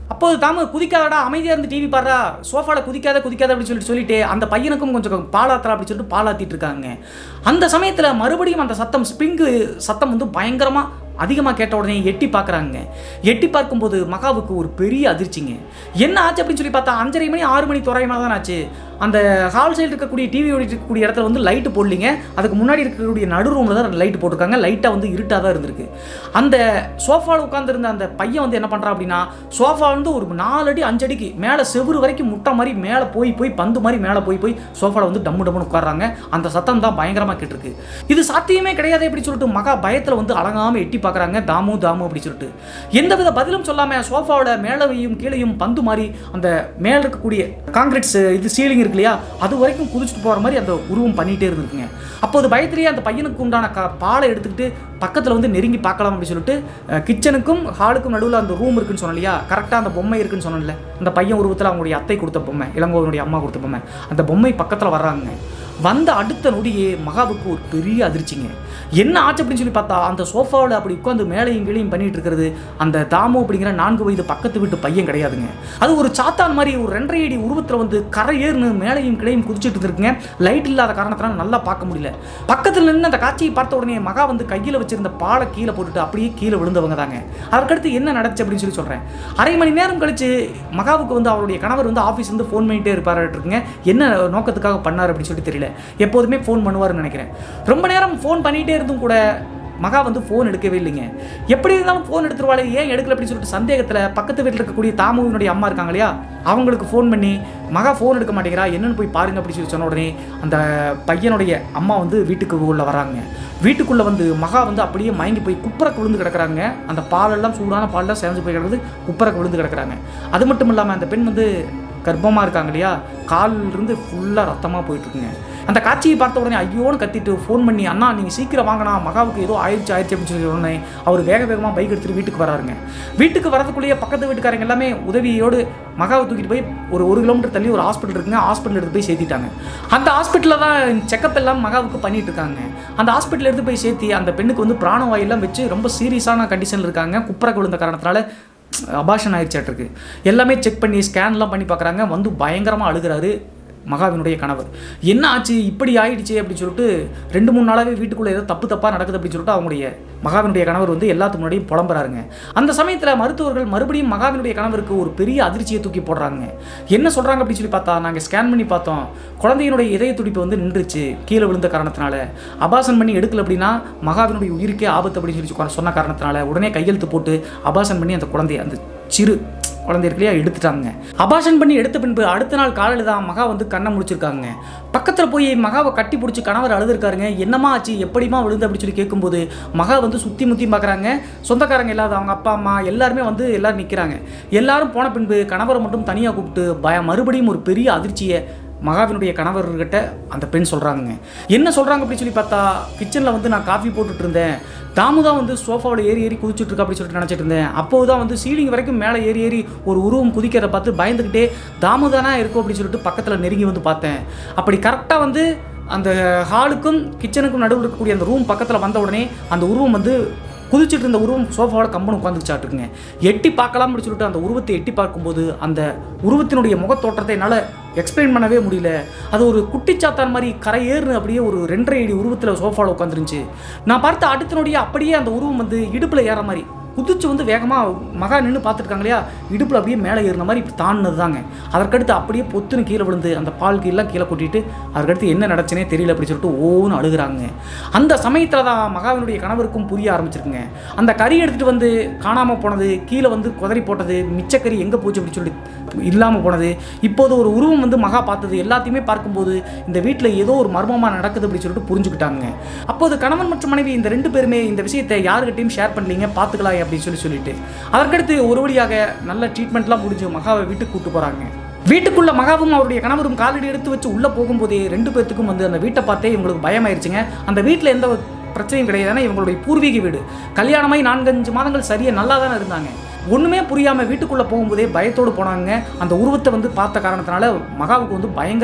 அப்போது தாம குதிக்காதடா அமைதியாக இருந்து டிவி பாடுறா சோஃபாவில் குதிக்காத குதிக்காத அப்படின்னு சொல்லிட்டு சொல்லிட்டு அந்த பையனுக்கும் கொஞ்சம் பாலாத்தரா அப்படின்னு சொல்லிட்டு பாலாத்திட்டு இருக்காங்க அந்த சமயத்தில் மறுபடியும் அந்த சத்தம் ஸ்ப்ரிங்கு சத்தம் வந்து பயங்கரமாக அதிகமாக கேட்ட உடனே எட்டி பார்க்குறாங்க எட்டி பார்க்கும்போது மகாவுக்கு ஒரு பெரிய அதிர்ச்சிங்க என்ன ஆச்சு அப்படின்னு சொல்லி பார்த்தா அஞ்சரை மணி ஆறு மணி தோராயமாக தான் ஆச்சு அந்த ஹால் சைடு இருக்கக்கூடிய டிவி ஓடிட்டு இருக்கக்கூடிய இடத்துல வந்து லைட்டு போடலிங்க அதுக்கு முன்னாடி இருக்கக்கூடிய நடு ரூமில் தான் லைட்டு போட்டிருக்காங்க லைட்டாக வந்து இருட்டாக தான் இருந்திருக்கு அந்த சோஃபாவில் உட்காந்துருந்த அந்த பையன் வந்து என்ன பண்ணுறான் அப்படின்னா சோஃபா வந்து ஒரு நாலு அடி அஞ்சு அடிக்கு மேலே செவுரு வரைக்கும் முட்டை மாதிரி மேலே போய் போய் பந்து மாதிரி மேலே போய் போய் சோஃபாவில் வந்து டம்மு டம்முன்னு உட்கார்றாங்க அந்த சத்தம் தான் பயங்கரமாக கேட்டிருக்கு இது சாத்தியமே கிடையாது அப்படி சொல்லிட்டு மகா பயத்தில் வந்து அடங்காமல் எட்டி பார்க்குறாங்க தாமு தாமு அப்படி சொல்லிட்டு எந்தவித பதிலும் சொல்லாமல் சோஃபாவோட மேலேயும் கீழையும் பந்து மாதிரி அந்த மேலே இருக்கக்கூடிய காங்கிரீட்ஸ் இது சீலிங் இருக்கு இல்லையா அது வரைக்கும் குதிச்சுட்டு போகிற மாதிரி அந்த உருவம் பண்ணிகிட்டே இருந்திருக்குங்க அப்போது பயத்திலேயே அந்த பையனுக்கு உண்டான க பாலை எடுத்துக்கிட்டு பக்கத்தில் வந்து நெருங்கி பார்க்கலாம் அப்படின்னு சொல்லிட்டு அஹ், கிச்சனுக்கும் ஹாலுக்கும் நடுவில் அந்த ரூம் இருக்குன்னு சொன்னேன் இல்லையா கரெக்டாக அந்த பொம்மை இருக்குன்னு சொன்னேன்ல அந்த பையன் உருவத்தில் அவங்களுடைய அத்தை கொடுத்த பொம்மை இளங்கோவனுடைய அம்மா கொடுத்த பொம்மை அந்த பொம்மை பக்கத்தில் வர்றாங்க வந்த அடுத்த நொடியே மகாவுக்கு ஒரு பெரிய அதிர்ச்சிங்க என்ன ஆச்சு அப்படின்னு சொல்லி பார்த்தா அந்த சோஃபாவில் அப்படி உட்காந்து மேலையும் கீழையும் பண்ணிட்டு இருக்கிறது அந்த தாமு அப்படிங்கிற நான்கு வயது பக்கத்து வீட்டு பையன் கிடையாதுங்க அது ஒரு சாத்தான் மாதிரி ஒரு ரெண்டரை அடி உருவத்தில் வந்து கரை ஏறுனு மேலையும் கிளையும் குதிச்சிட்டு இருந்திருக்குங்க லைட் இல்லாத காரணத்தினால நல்லா பார்க்க முடியல பக்கத்தில் நின்று அந்த காட்சியை பார்த்த உடனே மகா வந்து கையில் வச்சிருந்த பாலை கீழே போட்டுட்டு அப்படியே கீழே விழுந்தவங்க தாங்க அதற்கடுத்து என்ன நடந்துச்சு அப்படின்னு சொல்லி சொல்கிறேன் அரை மணி நேரம் கழிச்சு மகாவுக்கு வந்து அவருடைய கணவர் வந்து ஆஃபீஸ் வந்து ஃபோன் பண்ணிட்டே இருப்பாருங்க என்ன நோக்கத்துக்காக பண்ணார் அப்படின்னு சொல்லி தெரியல எப்போதுமே ஃபோன் பண்ணுவாருன்னு நினைக்கிறேன் ரொம்ப நேரம் ஃபோன் பண்ணிகிட்டே இருந்தும் கூட மகா வந்து ஃபோன் எடுக்கவே இல்லைங்க எப்படி இருந்தாலும் ஃபோன் எடுத்துருவாளே ஏன் எடுக்கல அப்படின்னு சொல்லிட்டு சந்தேகத்தில் பக்கத்து வீட்டில் இருக்கக்கூடிய தாமுவினுடைய அம்மா இருக்காங்க இல்லையா அவங்களுக்கு ஃபோன் பண்ணி மகா ஃபோன் எடுக்க மாட்டேங்கிறா என்னன்னு போய் பாருங்க அப்படின்னு சொல்லி சொன்ன உடனே அந்த பையனுடைய அம்மா வந்து வீட்டுக்கு உள்ள வராங்க வீட்டுக்குள்ளே வந்து மகா வந்து அப்படியே மயங்கி போய் குப்புறக்கு விழுந்து கிடக்குறாங்க அந்த பாலெல்லாம் சூடான பாலெல்லாம் சேர்ந்து போய் கிடக்குது குப்புறக்கு விழுந்து கிடக்குறாங்க அது மட்டும் இல்லாமல் அந்த பெண் வந்து கர்ப்பமாக இருக்காங்க இல்லையா கால்ல இருந்து ஃபுல்லாக ரத்தமாக போயிட்டுருக்குங்க அந்த காட்சியை பார்த்த உடனே ஐயோன்னு கத்திட்டு ஃபோன் பண்ணி அண்ணா நீங்கள் சீக்கிரம் வாங்கினா மகாவுக்கு ஏதோ ஆயிடுச்சு ஆயிடுச்சு அப்படின்னு சொல்லி உடனே அவர் வேக வேகமாக பைக் எடுத்துட்டு வீட்டுக்கு வராருங்க வீட்டுக்கு வரதுக்குள்ளேயே பக்கத்து வீட்டுக்காரங்க எல்லாமே உதவியோடு மகாவை தூக்கிட்டு போய் ஒரு ஒரு கிலோமீட்டர் தள்ளி ஒரு ஹாஸ்பிட்டல் இருக்குங்க ஹாஸ்பிட்டல் எடுத்து போய் சேர்த்திட்டாங்க அந்த ஹாஸ்பிட்டலில் தான் செக்கப் எல்லாம் மகாவுக்கு பண்ணிட்டு இருக்காங்க அந்த ஹாஸ்பிட்டல் எடுத்து போய் சேர்த்தி அந்த பெண்ணுக்கு வந்து பிராணவாயெல்லாம் வச்சு ரொம்ப சீரியஸான கண்டிஷனில் இருக்காங்க குப்புறக்கு விழுந்த காரணத்தினால அபாஷன் ஆயிடுச்சாட்டிருக்கு எல்லாமே செக் பண்ணி ஸ்கேன்லாம் பண்ணி பார்க்குறாங்க வந்து பயங்கரமாக அழுகிறாரு மகாவினுடைய கணவர் என்ன ஆச்சு இப்படி ஆயிடுச்சு அப்படின்னு சொல்லிட்டு ரெண்டு மூணு நாளாகவே வீட்டுக்குள்ளே ஏதோ தப்பு தப்பாக நடக்குது அப்படின்னு சொல்லிட்டு அவங்களுடைய மகாவினுடைய கணவர் வந்து எல்லாத்துக்கு முன்னாடியும் புலம்புறாருங்க அந்த சமயத்தில் மருத்துவர்கள் மறுபடியும் மகாவினுடைய கணவருக்கு ஒரு பெரிய அதிர்ச்சியை தூக்கி போடுறாங்க என்ன சொல்கிறாங்க அப்படின்னு சொல்லி பார்த்தா நாங்கள் ஸ்கேன் பண்ணி பார்த்தோம் குழந்தையினுடைய இதய துடிப்பு வந்து நின்றுச்சு கீழே விழுந்த காரணத்தினால அபாசன் பண்ணி எடுக்கல அப்படின்னா மகாவினுடைய உயிருக்கே ஆபத்து அப்படின்னு சொல்லி சொன்ன- சொன்ன காரணத்தினால உடனே கையெழுத்து போட்டு அபாசன் பண்ணி அந்த குழந்தைய அந்த சிறு குழந்தை இருக்கு இல்லையா எடுத்துட்டாங்க அபாஷன் பண்ணி எடுத்த பின்பு அடுத்த நாள் காலையில் தான் மகா வந்து கண்ணை முடிச்சிருக்காங்க பக்கத்தில் போய் மகாவை கட்டி பிடிச்சி கணவர் அழுதுருக்காருங்க என்னம்மா ஆச்சு எப்படிமா விழுந்து அப்படி சொல்லி கேட்கும்போது மகா வந்து சுற்றி முற்றி பார்க்குறாங்க சொந்தக்காரங்க இல்லாத அவங்க அப்பா அம்மா எல்லாருமே வந்து எல்லாரும் நிற்கிறாங்க எல்லாரும் போன பின்பு கணவரை மட்டும் தனியாக கூப்பிட்டு பய மறுபடியும் ஒரு பெரிய அதிர்ச்சியை மகாவினுடைய கணவர்கிட்ட அந்த பெண் சொல்கிறாங்க என்ன சொல்கிறாங்க அப்படின்னு சொல்லி பார்த்தா கிச்சனில் வந்து நான் காஃபி போட்டுட்டு இருந்தேன் தாமு தான் வந்து சோஃபாவில் ஏறி ஏறி குதிச்சுட்டு இருக்கா அப்படின்னு சொல்லிட்டு நினச்சிட்டு இருந்தேன் அப்போது தான் வந்து சீலிங் வரைக்கும் மேலே ஏறி ஏறி ஒரு உருவம் குதிக்கிறத பார்த்து பயந்துக்கிட்டே தாமு தானா இருக்கும் அப்படின்னு சொல்லிட்டு பக்கத்தில் நெருங்கி வந்து பார்த்தேன் அப்படி கரெக்டாக வந்து அந்த ஹாலுக்கும் கிச்சனுக்கும் நடுவில் இருக்கக்கூடிய அந்த ரூம் பக்கத்தில் வந்த உடனே அந்த உருவம் வந்து குதிச்சிட்டு இருந்த உருவம் சோஃபாவோட கம்பன் உட்காந்துச்சாட்டுருங்க எட்டி பார்க்கலாம் அப்படின்னு சொல்லிட்டு அந்த உருவத்தை எட்டி பார்க்கும்போது அந்த உருவத்தினுடைய முகத்தோற்றத்தை என்னால் எக்ஸ்பிளைன் பண்ணவே முடியல அது ஒரு குட்டிச்சாத்தான் மாதிரி கரை ஏறுனு அப்படியே ஒரு ரெண்டரை அடி உருவத்தில் சோஃபாவில் உட்காந்துருந்துச்சு நான் பார்த்த அடுத்தனுடைய அப்படியே அந்த உருவம் வந்து இடுப்பில் ஏற மாதிரி குதிச்சு வந்து வேகமாக மகா நின்று பார்த்துருக்காங்க இல்லையா இடுப்பில் அப்படியே மேலே ஏறின மாதிரி இப்படி தாண்டினது தாங்க அதற்கடுத்து அப்படியே பொத்துன்னு கீழே விழுந்து அந்த பால் கீழெலாம் கீழே கொட்டிட்டு அதற்கடுத்து என்ன நடச்சுனே தெரியல அப்படி சொல்லிட்டு ஓன்னு அழுகுறாங்க அந்த சமயத்தில் தான் மகாவினுடைய கணவருக்கும் புரிய ஆரம்பிச்சிருக்குங்க அந்த கறி எடுத்துகிட்டு வந்து காணாமல் போனது கீழே வந்து குதறி போட்டது மிச்சக்கறி எங்கே போச்சு அப்படின்னு சொல்லி இல்லாமல் போனது இப்போது ஒரு உருவம் வந்து மகா பார்த்தது எல்லாத்தையுமே பார்க்கும்போது இந்த வீட்டில் ஏதோ ஒரு மர்மமாக நடக்குது அப்படின்னு சொல்லிட்டு புரிஞ்சுக்கிட்டாங்க அப்போது கணவன் மற்றும் மனைவி இந்த ரெண்டு பேருமே இந்த விஷயத்தை யாருக்கிட்டையும் ஷேர் பண்ணலீங்க பார்த்துக்கலாம் அப்படின்னு சொல்லி சொல்லிட்டு அதற்கடுத்து ஒரு வழியாக நல்ல ட்ரீட்மெண்ட்லாம் முடிஞ்சு மகாவை வீட்டுக்கு கூட்டு போகிறாங்க வீட்டுக்குள்ள மகாவும் அவருடைய கணவரும் காலடி எடுத்து வச்சு உள்ளே போகும்போதே ரெண்டு பேர்த்துக்கும் வந்து அந்த வீட்டை பார்த்தே இவங்களுக்கு பயமாயிருச்சுங்க அந்த வீட்டில் எந்த ஒரு பிரச்சனையும் கிடையாது ஏன்னா இவங்களுடைய பூர்வீக வீடு கல்யாணமாய் நான்கஞ்சு மாதங்கள் சரியாக நல்லா தானே இருந்தாங்க ஒன்றுமே புரியாமல் வீட்டுக்குள்ளே போகும்போதே பயத்தோடு போனாங்க அந்த உருவத்தை வந்து பார்த்த காரணத்தினால மகாவுக்கு வந்து பயங்கர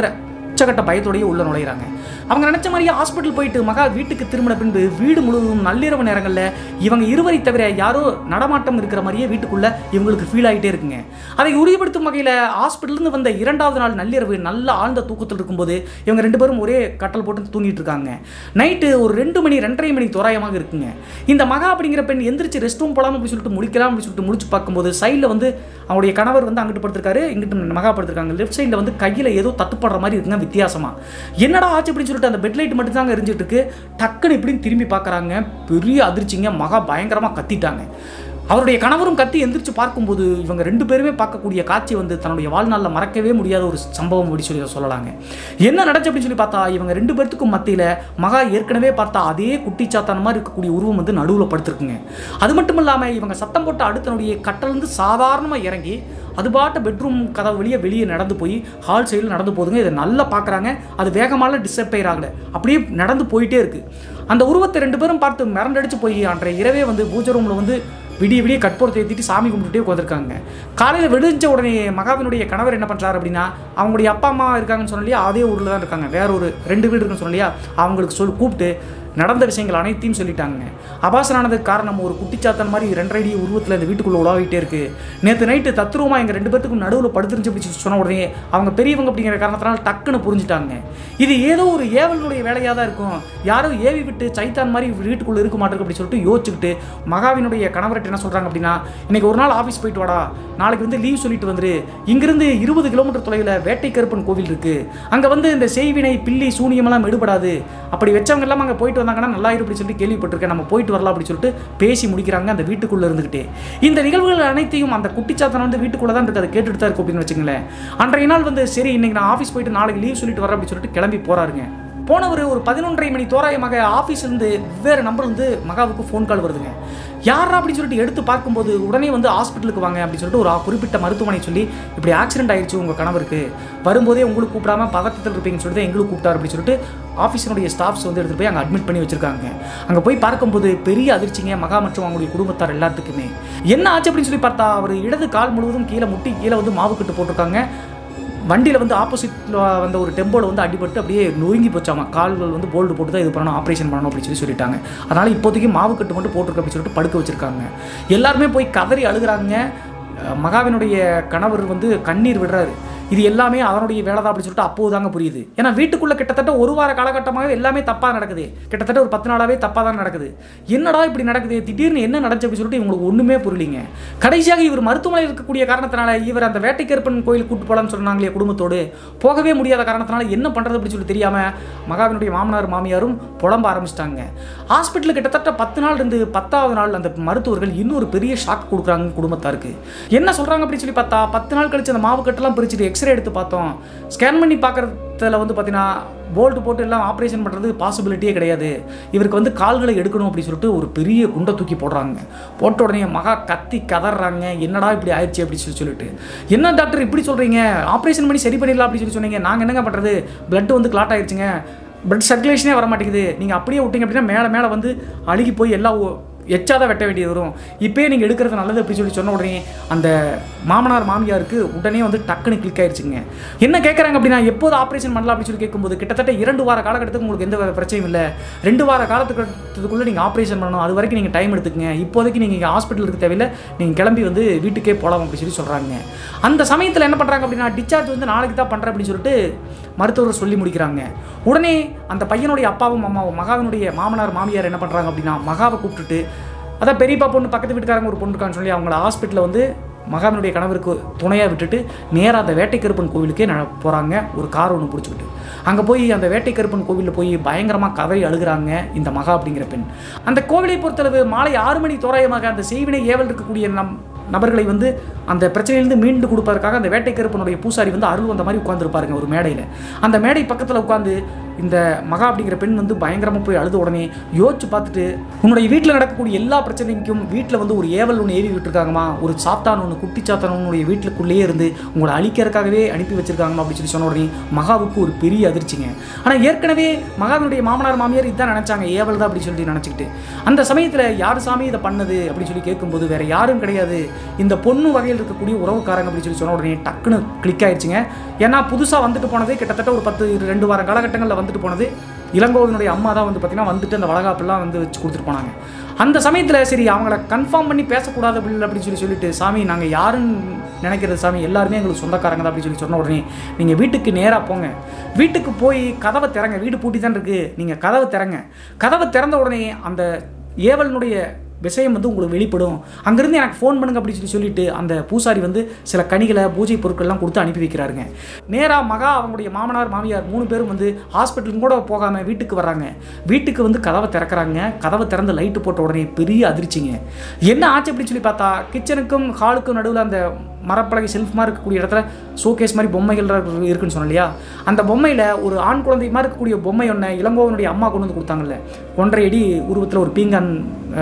உச்சகட்ட பயத்தோடயே உள்ள நுழையிறாங்க அவங்க நினைச்ச மாதிரியே ஹாஸ்பிட்டல் போயிட்டு மகா வீட்டுக்கு திரும்பின பின்பு வீடு முழுவதும் நள்ளிரவு நேரங்களில் இவங்க இருவரை தவிர யாரோ நடமாட்டம் இருக்கிற மாதிரியே வீட்டுக்குள்ள இவங்களுக்கு ஃபீல் ஆகிட்டே இருக்குங்க அதை உறுதிப்படுத்தும் வகையில் ஹாஸ்பிட்டல்லேருந்து வந்த இரண்டாவது நாள் நள்ளிரவு நல்ல ஆழ்ந்த தூக்கத்தில் இருக்கும்போது இவங்க ரெண்டு பேரும் ஒரே கட்டல் போட்டு தூங்கிட்டு இருக்காங்க நைட்டு ஒரு ரெண்டு மணி ரெண்டரை மணி தோராயமாக இருக்குங்க இந்த மகா அப்படிங்கிற பெண் எந்திரிச்சு ரெஸ்ட் ரூம் போகலாம் அப்படி சொல்லிட்டு முடிக்கலாம் அப்படி சொல்லிட்டு முடிச்சு பார்க்கும்போது சைடில் வந்து அவருடைய கணவர் வந்து அங்கிட்டு படுத்திருக்காரு இங்கிட்டு மகா படுத்திருக்காங்க லெஃப்ட் சைடில் வந்து கையில் ஏதோ தட்டுப்படுற மாதிரி இருக்குங்க வித்தியாசமா என்னடா ஆச்சு அப்படின்னு சொல்லிட்டு அந்த பெட் லைட் மட்டும் தாங்க எரிஞ்சிட்டு இருக்கு டக்குன்னு இப்படின்னு திரும்பி பார்க்குறாங்க பெரிய அதிர்ச்சிங்க மகா பயங்கரமாக கத்திட்டாங்க அவருடைய கணவரும் கத்தி எந்திரிச்சு பார்க்கும்போது இவங்க ரெண்டு பேருமே பார்க்கக்கூடிய காட்சி வந்து தன்னுடைய வாழ்நாளில் மறக்கவே முடியாத ஒரு சம்பவம் அப்படி சொல்லி சொல்லலாங்க என்ன நடந்துச்சு அப்படின்னு சொல்லி பார்த்தா இவங்க ரெண்டு பேர்த்துக்கும் மத்தியில் மகா ஏற்கனவே பார்த்தா அதே குட்டிச்சாத்தான மாதிரி இருக்கக்கூடிய உருவம் வந்து நடுவில் படுத்திருக்குங்க அது மட்டும் இல்லாமல் இவங்க சத்தம் போட்ட அடுத்தனுடைய கட்டலேருந்து சாதாரணமாக இறங்கி அது பாட்டு பெட்ரூம் கதவு வெளியே வெளியே நடந்து போய் ஹால் சைடில் நடந்து போகுதுங்க இதை நல்லா பார்க்குறாங்க அது வேகமாக டிசப்பைர் ஆகலை அப்படியே நடந்து போயிட்டே இருக்குது அந்த உருவத்தை ரெண்டு பேரும் பார்த்து மிரண்டடிச்சு போய் அன்றைய இரவே வந்து பூஜை ரூமில் வந்து விடிய விடிய கற்பூரத்தை ஏற்றிட்டு சாமி கும்பிட்டுட்டே உட்காந்துருக்காங்க காலையில் விடிஞ்ச உடனே மகாவினுடைய கணவர் என்ன பண்ணுறாரு அப்படின்னா அவங்களுடைய அப்பா அம்மா இருக்காங்கன்னு சொன்னலையா அதே ஊரில் தான் இருக்காங்க வேற ஒரு ரெண்டு வீடு இருக்குன்னு சொன்னலையா அவங்களுக்கு சொல்லி கூப்பிட்டு நடந்த விஷயங்கள் அனைத்தையும் சொல்லிட்டாங்க அபாசனானதுக்கு காரணம் ஒரு குட்டிச்சாத்தன் மாதிரி ரெண்டரை அடி உருவத்தில் இந்த வீட்டுக்குள்ளே உலாவிட்டே இருக்கு நேற்று நைட்டு தத்ரூமா எங்கள் ரெண்டு பேத்துக்கும் நடுவில் படுத்துருந்துச்சு அப்படி சொன்ன உடனே அவங்க பெரியவங்க அப்படிங்கிற காரணத்தினால டக்குன்னு புரிஞ்சுட்டாங்க இது ஏதோ ஒரு ஏவலுடைய வேலையாக தான் இருக்கும் யாரோ ஏவி விட்டு சைத்தான் மாதிரி வீட்டுக்குள்ளே இருக்க மாட்டேருக்கு அப்படி சொல்லிட்டு யோசிச்சுக்கிட்டு மகாவினுடைய கணவர்கிட்ட என்ன சொல்கிறாங்க அப்படின்னா இன்னைக்கு ஒரு நாள் ஆஃபீஸ் போயிட்டு வாடா நாளைக்கு வந்து லீவ் சொல்லிட்டு வந்துரு இங்கிருந்து இருபது கிலோமீட்டர் தொலைவில் வேட்டை கருப்பன் கோவில் இருக்கு அங்கே வந்து இந்த செய்வினை பில்லி சூனியமெல்லாம் எடுபடாது அப்படி வச்சவங்க எல்லாம் அங்கே போயிட்டு வந்தாங்கன்னா நல்லா இரு அப்படி சொல்லிட்டு கேள்விப்பட்டிருக்கேன் நம்ம போயிட்டு வரலாம் அப்படி சொல்லிட்டு பேசி முடிக்கிறாங்க அந்த வீட்டுக்குள்ளே இருந்துக்கிட்டே இந்த நிகழ்வுகள் அனைத்தையும் அந்த குட்டிச்சாத்தனை வந்து வீட்டுக்குள்ளே தான் இருக்கு அதை கேட்டுட்டு தான் இருக்கு அப்படின்னு வச்சுங்களேன் அன்றைய நாள் வந்து சரி இன்னைக்கு நான் ஆஃபீஸ் போயிட்டு நாளைக்கு லீவ் சொல்லிட்டு வரேன் அப்படின்னு சொல்லிட்டு கிளம்பி போறாருங்க போனவர் ஒரு பதினொன்றரை மணி தோராயமாக ஆஃபீஸ்லேருந்து வெவ்வேறு நம்பர் வந்து மகாவுக்கு ஃபோன் கால் வருதுங்க யாரா அப்படின்னு சொல்லிட்டு எடுத்து பார்க்கும்போது உடனே வந்து ஹாஸ்பிட்டலுக்கு வாங்க அப்படின்னு சொல்லிட்டு ஒரு குறிப்பிட்ட மருத்துவமனை சொல்லி இப்படி ஆக்சிடென்ட் ஆயிடுச்சு உங்கள் கணவருக்கு வரும்போதே உங்களுக்கு கூப்பிடாம பதட்டத்தில் இருப்பீங்கன்னு சொல்லிட்டு எங்களுக்கு கூப்பிட்டாரு அப்படின்னு சொல்லிட்டு ஆஃபீஸினுடைய ஸ்டாஃப்ஸ் வந்து எடுத்துகிட்டு போய் அங்கே அட்மிட் பண்ணி வச்சிருக்காங்க அங்கே போய் பார்க்கும்போது பெரிய அதிர்ச்சிங்க மகா மற்றும் அவங்களுடைய குடும்பத்தார் எல்லாத்துக்குமே என்ன ஆச்சு அப்படின்னு சொல்லி பார்த்தா அவர் இடது கால் முழுவதும் கீழே முட்டி கீழே வந்து மாவு கட்டு போட்டிருக்காங்க வண்டியில் வந்து ஆப்போசிட்டில் வந்த ஒரு டெம்போவில் வந்து அடிபட்டு அப்படியே நொறுங்கி போச்சாமா கால்கள் வந்து போல்டு போட்டு தான் இது பண்ணணும் ஆப்ரேஷன் பண்ணணும் அப்படின்னு சொல்லி சொல்லிட்டாங்க அதனால் இப்போதைக்கு மாவு கட்டு மட்டும் போட்டிருக்கு அப்படின்னு சொல்லிட்டு படுக்க வச்சிருக்காங்க எல்லாருமே போய் கதறி அழுகுறாங்க அஹ் மகாவினுடைய கணவர் வந்து கண்ணீர் விடுறாரு இது எல்லாமே அவனுடைய வேலை தான் அப்படின்னு சொல்லிட்டு அப்போது தாங்க புரியுது ஏன்னா வீட்டுக்குள்ள கிட்டத்தட்ட ஒரு வார காலகட்டமாக எல்லாமே தப்பாக நடக்குது கிட்டத்தட்ட ஒரு பத்து நாளாவே தப்பாக தான் நடக்குது என்னடா இப்படி நடக்குது திடீர்னு என்ன நடந்துச்சு அப்படின்னு சொல்லிட்டு இவங்களுக்கு ஒன்றுமே புரியலிங்க கடைசியாக இவர் மருத்துவமனையில் இருக்கக்கூடிய காரணத்தினால இவர் அந்த வேட்டைக்கருப்பன் கோயில் கூட்டு போகலான்னு சொன்னாங்களே குடும்பத்தோடு போகவே முடியாத காரணத்தினால என்ன பண்ணுறது அப்படின்னு சொல்லி தெரியாமல் மகாவினுடைய மாமனார் மாமியாரும் புலம்ப ஆரம்பிச்சிட்டாங்க ஹாஸ்பிட்டல் கிட்டத்தட்ட பத்து நாள் இருந்து பத்தாவது நாள் அந்த மருத்துவர்கள் இன்னொரு பெரிய ஷாக் கொடுக்குறாங்க குடும்பத்தாருக்கு என்ன சொல்கிறாங்க அப்படின்னு சொல்லி பார்த்தா பத்து நாள் கழிச்சு அந்த மாவு கட்டெல்லாம் பிரிச்சுட்டு எக்ஸ்ரே எடுத்து பார்த்தோம் ஸ்கேன் பண்ணி பார்க்குறதுல வந்து பார்த்தீங்கன்னா போல்ட் போட்டு எல்லாம் ஆப்ரேஷன் பண்ணுறது பாசிபிலிட்டியே கிடையாது இவருக்கு வந்து கால்களை எடுக்கணும் அப்படின்னு சொல்லிட்டு ஒரு பெரிய குண்டை தூக்கி போடுறாங்க போட்ட உடனே மகா கத்தி கதறாங்க என்னடா இப்படி ஆயிடுச்சு அப்படின்னு சொல்லி சொல்லிட்டு என்ன டாக்டர் இப்படி சொல்கிறீங்க ஆப்ரேஷன் பண்ணி சரி பண்ணிடலாம் அப்படின்னு சொல்லி சொன்னீங்க நாங்கள் என்னங்க பண்ணுறது பிளட் வந்து கிளாட் ஆயிடுச்சுங்க பிளட் சர்க்குலேஷனே வர மாட்டேங்குது நீங்கள் அப்படியே விட்டீங்க அப்படின்னா மேலே மேலே வந்து அழுகி போய் எல்லாம் ஒ- எச்சாதான் வெட்ட வேண்டியது வரும் இப்போயே நீங்கள் எடுக்கிறது நல்லது அப்படி சொல்லி சொன்ன உடனே அந்த மாமனார் மாமியாருக்கு உடனே வந்து டக்குன்னு கிளிக் ஆயிடுச்சுங்க என்ன கேட்குறாங்க அப்படின்னா எப்போது ஆப்ரேஷன் பண்ணலாம் அப்படின்னு சொல்லி கேட்கும்போது கிட்டத்தட்ட இரண்டு வார காலகட்டத்துக்கு உங்களுக்கு எந்த ஒரு பிரச்சனையும் இல்லை ரெண்டு வார காலத்துக்குள்ளே நீங்கள் ஆப்ரேஷன் பண்ணணும் அது வரைக்கும் நீங்கள் டைம் எடுத்துக்கங்க இப்போதைக்கு நீங்கள் ஹாஸ்பிட்டலுக்கு தேவையில்லை நீங்கள் கிளம்பி வந்து வீட்டுக்கே போகலாம் அப்படின்னு சொல்லி சொல்கிறாங்க அந்த சமயத்தில் என்ன பண்ணுறாங்க அப்படின்னா டிஸ்சார்ஜ் வந்து நாளைக்கு தான் பண்ணுறேன் அப்படின்னு சொல்லிட்டு மருத்துவர் சொல்லி முடிக்கிறாங்க உடனே அந்த பையனுடைய அப்பாவும் அம்மாவும் மகாவினுடைய மாமனார் மாமியார் என்ன பண்ணுறாங்க அப்படின்னா மகாவை கூப்பிட்டுட்டு அதான் பெரியப்பா பொண்ணு பக்கத்து வீட்டுக்காரங்க ஒரு பொண்ணு இருக்கான்னு சொல்லி அவங்கள ஹாஸ்பிட்டலில் வந்து மகாவினுடைய கணவருக்கு துணையாக விட்டுட்டு நேராக அந்த வேட்டைக்கருப்பன் கோவிலுக்கே ந போகிறாங்க ஒரு கார் ஒன்று பிடிச்சிக்கிட்டு அங்கே போய் அந்த வேட்டைக்கருப்பன் கோவிலில் போய் பயங்கரமாக கதறி அழுகுறாங்க இந்த மகா அப்படிங்கிற பெண் அந்த கோவிலை பொறுத்தளவு மாலை ஆறு மணி தோராயமாக அந்த செய்வினை ஏவல் இருக்கக்கூடிய நம் நபர்களை வந்து அந்த பிரச்சனையிலிருந்து மீண்டு கொடுப்பதற்காக அந்த வேட்டைக்கருப்பனுடைய பூசாரி வந்து அருள் வந்த மாதிரி உட்காந்துருப்பாருங்க ஒரு மேடையில் அந்த மேடை பக்கத்தில் உட்காந்து இந்த மகா அப்படிங்கிற பெண் வந்து பயங்கரமாக போய் அழுத உடனே யோசிச்சு பார்த்துட்டு உன்னுடைய வீட்டில் நடக்கக்கூடிய எல்லா பிரச்சனைக்கும் வீட்டில் வந்து ஒரு ஏவல் ஒன்று ஏவி விட்டுருக்காங்கம்மா ஒரு சாத்தான் ஒன்று குட்டி சாத்தான் உன்னுடைய வீட்டுக்குள்ளேயே இருந்து உங்களை அழிக்கிறதுக்காகவே அனுப்பி வச்சிருக்காங்கம்மா அப்படின்னு சொல்லி சொன்ன உடனே மகாவுக்கு ஒரு பெரிய அதிர்ச்சிங்க ஆனால் ஏற்கனவே மகாவினுடைய மாமனார் மாமியார் இதான் நினச்சாங்க ஏவல் தான் அப்படின்னு சொல்லி நினச்சிக்கிட்டு அந்த சமயத்தில் யார் சாமி இதை பண்ணது அப்படின்னு சொல்லி கேட்கும்போது வேற யாரும் கிடையாது இந்த பொண்ணு வகையில் இருக்கக்கூடிய உறவுக்காரங்க அப்படின்னு சொல்லி சொன்ன உடனே டக்குன்னு கிளிக் ஆயிடுச்சுங்க ஏன்னா புதுசாக வந்துட்டு போனது கிட்டத்தட்ட ஒரு பத்து ரெண்டு வாரம் காலகட்டங்களில் வந்துட்டு போனது இளங்கோவனுடைய அம்மா தான் வந்து பார்த்தீங்கன்னா வந்துட்டு அந்த வளகாப்பெல்லாம் வந்து வச்சு கொடுத்துட்டு போனாங்க அந்த சமயத்தில் சரி அவங்கள கன்ஃபார்ம் பண்ணி பேசக்கூடாது அப்படி அப்படின்னு சொல்லி சொல்லிட்டு சாமி நாங்கள் யாருன்னு நினைக்கிறது சாமி எல்லாருமே எங்களுக்கு சொந்தக்காரங்க தான் அப்படின்னு சொல்லி சொன்ன உடனே நீங்கள் வீட்டுக்கு நேராக போங்க வீட்டுக்கு போய் கதவை திறங்க வீடு பூட்டி தான் இருக்குது நீங்கள் கதவை திறங்க கதவை திறந்த உடனே அந்த ஏவலினுடைய விஷயம் வந்து உங்களுக்கு வெளிப்படும் அங்கேருந்து எனக்கு ஃபோன் பண்ணுங்க அப்படின்னு சொல்லி சொல்லிட்டு அந்த பூசாரி வந்து சில கனிகளை பூஜை பொருட்கள்லாம் கொடுத்து அனுப்பி வைக்கிறாருங்க நேராக மகா அவங்களுடைய மாமனார் மாமியார் மூணு பேரும் வந்து ஹாஸ்பிட்டலுக்கு கூட போகாமல் வீட்டுக்கு வர்றாங்க வீட்டுக்கு வந்து கதவை திறக்கிறாங்க கதவை திறந்து லைட்டு போட்ட உடனே பெரிய அதிர்ச்சிங்க என்ன ஆச்சு அப்படின்னு சொல்லி பார்த்தா கிச்சனுக்கும் ஹாலுக்கும் நடுவில் அந்த மரப்பலகை செல்ஃப் மாதிரி இருக்கக்கூடிய இடத்துல ஷோகேஸ் மாதிரி பொம்மைகள் இருக்குன்னு சொன்னோம் இல்லையா அந்த பொம்மையில் ஒரு ஆண் குழந்தை மாதிரி இருக்கக்கூடிய பொம்மை ஒன்று இளங்கோவனுடைய அம்மா கொண்டு வந்து கொடுத்தாங்கல்ல ஒன்றரை அடி உருவத்தில் ஒரு பீங்கான்